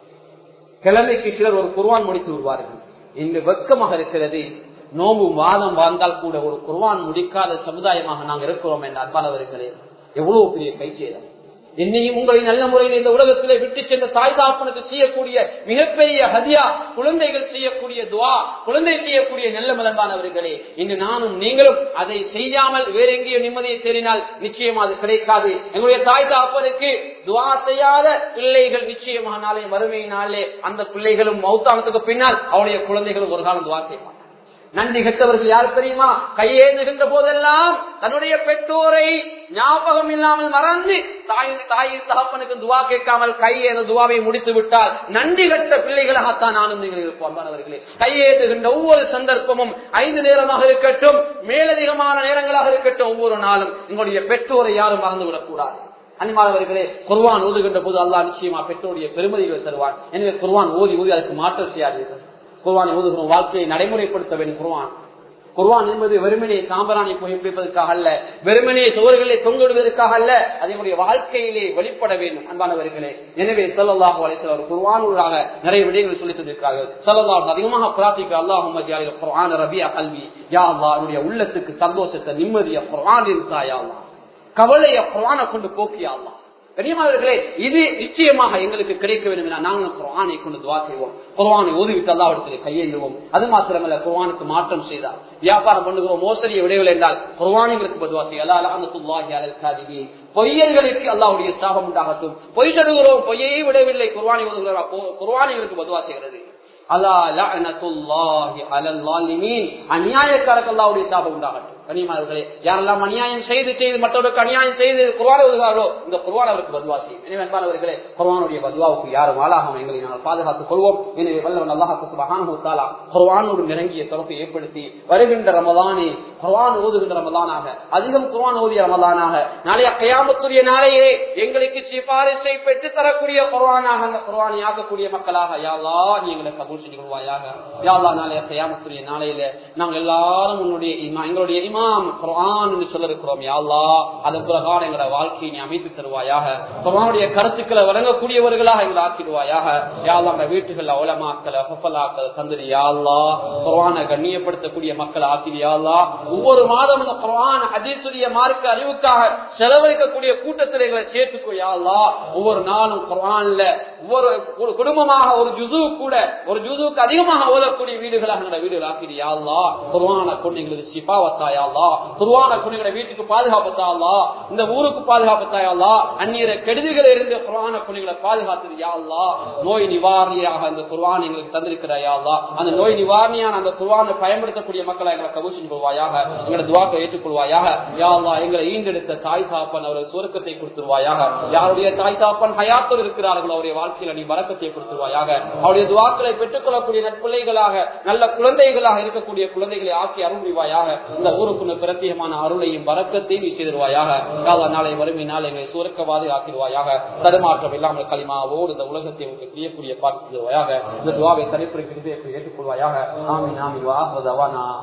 கிழமைக்கு சிலர் ஒரு குர்வான் முடித்து விடுவார்கள் இன்று வெட்கமாக இருக்கிறது நோம்பும் வாதம் வாழ்ந்தால் கூட ஒரு குர்வான் முடிக்காத சமுதாயமாக நாங்கள் இருக்கிறோம் என்ற அன்பானவர்களே எவ்வளவு பெரிய கைசேதம் என்னையும் உங்களை நல்ல முறையில் இந்த உலகத்திலே விட்டு சென்ற தாய் தாப்பனுக்கு செய்யக்கூடிய மிகப்பெரிய ஹதியா குழந்தைகள் செய்யக்கூடிய துவா குழந்தை செய்யக்கூடிய நல்ல மலர்பானவர்களே இன்று நானும் நீங்களும் அதை செய்யாமல் வேற எங்கேயோ நிம்மதியை தேடினால் நிச்சயமா அது கிடைக்காது எங்களுடைய தாய் தாப்பனுக்கு துவா செய்யாத பிள்ளைகள் நிச்சயமாக நாளே வறுமையினாலே அந்த பிள்ளைகளும் மௌத்தானத்துக்கு பின்னால் அவருடைய குழந்தைகளும் ஒரு காலம் துவா செய்வாங்க நன்றி கெட்டவர்கள் யார் தெரியுமா கையேந்துகின்ற போதெல்லாம் தன்னுடைய பெற்றோரை ஞாபகம் இல்லாமல் மறந்து தாயின் தாயின் தகப்பனுக்கு துவா கேட்காமல் கையேந்த துவாவை முடித்து விட்டால் நன்றி கட்ட பிள்ளைகளாகத்தான் நானும் நீங்கள் இருப்போம் மாணவர்களே கையேந்துகின்ற ஒவ்வொரு சந்தர்ப்பமும் ஐந்து நேரமாக இருக்கட்டும் மேலதிகமான நேரங்களாக இருக்கட்டும் ஒவ்வொரு நாளும் உங்களுடைய பெற்றோரை யாரும் மறந்து விடக்கூடாது அனிமானவர்களே குர்வான் ஓதுகின்ற போது அல்லா நிச்சயமா பெற்றோருடைய பெருமதிகளை தருவான் எனவே குர்வான் ஓதி ஓதி அதற்கு மாற்றம் செய்யாதீர்கள் குர்வானை ஓதுகிறோம் வாழ்க்கையை நடைமுறைப்படுத்த வேண்டும் குர்வான் குர்வான் என்பது வெறுமனே சாம்பராணி புகைப்பிடிப்பதற்காக அல்ல வெறுமனே சோறுகளை தொங்கிடுவதற்காக அல்ல அதனுடைய வாழ்க்கையிலே வெளிப்பட வேண்டும் அன்பானவர்களே எனவே சொல்லல்லாஹு அழைத்தவர் குர்வானூடாக நிறைய விடயங்களை சொல்லி தந்திருக்கிறார்கள் சொல்லல்லாஹ் அதிகமாக பிரார்த்திக்க அல்லாஹு குர்ஆன் ரபியா கல்வி யா அல்லா என்னுடைய உள்ளத்துக்கு சந்தோஷத்தை நிம்மதிய குர்ஆன் இருக்கா யா அல்லா கவலைய குர்ஆனை கொண்டு போக்கியா அல்லா கனியமானவர்களே இது நிச்சயமாக எங்களுக்கு கிடைக்க வேண்டும் என நாங்கள் குர்ஆனை கொண்டு துவா செய்வோம் குர்ஆனை ஓதிவிட்டு அல்லாவிடத்தில் கையெழுவோம் அது மாத்திரமல்ல குர்ஆனுக்கு மாற்றம் செய்தால் வியாபாரம் பண்ணுகிறோம் மோசடியை விடைவில் என்றால் குர்ஆனிகளுக்கு பதுவா செய்ய பொய்யர்களுக்கு அல்லாவுடைய சாபம் உண்டாகட்டும் பொய் தடுகிறோம் பொய்யை விடவில்லை குர்வானி ஓதுகிறோம் குர்வானிகளுக்கு பதுவா செய்கிறது அலா லஅனத்துல்லாஹி அலல் லாலிமீன் அநியாயக்காரருக்கு அல்லாஹ்வுடைய சாபம் உண்டாகட்டும் கனிமார்களே யாரெல்லாம் அநியாயம் செய்து செய்து மற்றவருக்கு அநியாயம் செய்து குர்ஆனை ஓதுகிறார்களோ இந்த குர்ஆன் அவருக்கு பதுவா செய்யும் எனவே அன்பானவர்களே குர்ஆனுடைய பதுவாவுக்கு யாரும் ஆளாகாம எங்களை நாங்கள் பாதுகாத்துக் கொள்வோம் எனவே வல்லவன் அல்லாஹ் சுப்ஹானஹு வ தஆலா குர்ஆனோடு நெருங்கிய தொடர்பை ஏற்படுத்தி வருகின்ற ரமலானே குர்ஆன் ஓதுகின்ற ரமலானாக அதிகம் குர்ஆன் ஓதிய ரமலானாக நாளைய கயாமத்துடைய நாளையே எங்களுக்கு சிபாரிசை பெற்று தரக்கூடிய குர்ஆனாக அந்த குர்ஆனை ஆக்கக்கூடிய மக்களாக யா அல்லாஹ் நீ எங்களை கபூல் செஞ்சு கொள்வாயாக யா அல்லாஹ் நாளைய கயாமத்துடைய நாளையில நாங்கள் எல்லாரும் உன்னுடைய இமா எங்களுடைய இமாம் குர்ஆன் என்று சொல்ல இருக்கிறோம் யா அல்லாஹ் அதன் பிரகாரம் எங்களோட வாழ்க்கையை நீ அமைத்து தருவாயாக குர்ஆனுடைய கருத்துக்களை வழங்கக்கூடியவர்களாக எங்களை ஆக்கிடுவாயாக யா அல்லாஹ் நம்ம வீட்டுகள்ல உலமாக்களை ஹஃபலாக்களை தந்துடு யா அல்லாஹ் குர்ஆனை கண்ணியப்படுத்தக்கூடிய மக்களை ஆக்கிடு யா அல்லாஹ் ஒவ்வொரு மாதம் இந்த குர்ஆன் ஹதீஸுடைய மார்க்க அறிவுக்காக செலவழிக்கக்கூடிய கூட்டத்தில் எங்களை சேர்த்துக்கோ யா அல்லாஹ் ஒவ்வொரு நாளும் குர்ஆன்ல ஒவ்வொரு ஒரு குடும்பமாக ஒரு ஜுசு கூட ஒரு ஜுசுக்கு அதிகமாக ஓதக்கூடிய வீடுகளாக எங்களோட வீடுகள் ஆக்கிடு யா அல்லாஹ் குர்ஆனை கொண்டு எங்களுக்கு சிபாவத்தா யா அல்லாஹ் குர்ஆனை கொண்டு எங்களோட வீட்டுக்கு பாதுகாப்பத்தா அல்லாஹ் இந்த ஊருக்கு பாதுகாப்பத்தா யா அல்லாஹ் அந்நியர கெடுதிகள் இருந்து குர்ஆனை கொண்டு எங்களை பாதுகாத்தது யா அல்லாஹ் நோய் நிவாரணியாக அந்த குர்ஆன் எங்களுக்கு தந்திருக்கிறாய் யா அல்லாஹ் அந்த நோய் நிவாரணியான அந்த குர்ஆனை பயன்படுத்தக்கூடிய மக்களை எங்களை கபூஷன் கொள்வாயாக எங்களை துவாக்கை ஏற்றுக்கொள்வாயாக யா அல்லாஹ் எங்களை ஈண்டெடுத்த தாய் தாப்பன் அவர்கள் சுருக்கத்தை கொடுத்துருவாயாக யாருடைய தாய் தாப்பன் ஹயாத்தோடு இருக்கிறார்கள் அவருடைய வாழ்க்கையில நீ வரக்கத்தை கொடுத்துருவாயாக அவருடைய துவாக்களை பெற்றுக்கொள்ளக்கூடிய நட்பிள்ளைகளாக நல்ல குழந்தைகளாக இருக்கக்கூடிய குழந்தைகளை ஆக்கி அருள் புரிவாயாக இந்த ஊருக்கு பிரத்யேகமான அருளையும் வரக்கத்தையும் நீ செய்திருவாயாக யாதா நாளை வறுமை நாளை சுரக்கவாதி ஆக்கிடுவாயாக தடுமாற்றம் இல்லாமல் களிமாவோடு இந்த உலகத்தை உங்களுக்கு செய்யக்கூடிய பார்த்து தருவாயாக இந்த துவாவை தனிப்புரை ஏற்றுக்கொள்வாயாக ஆமீன் ஆமீன் வா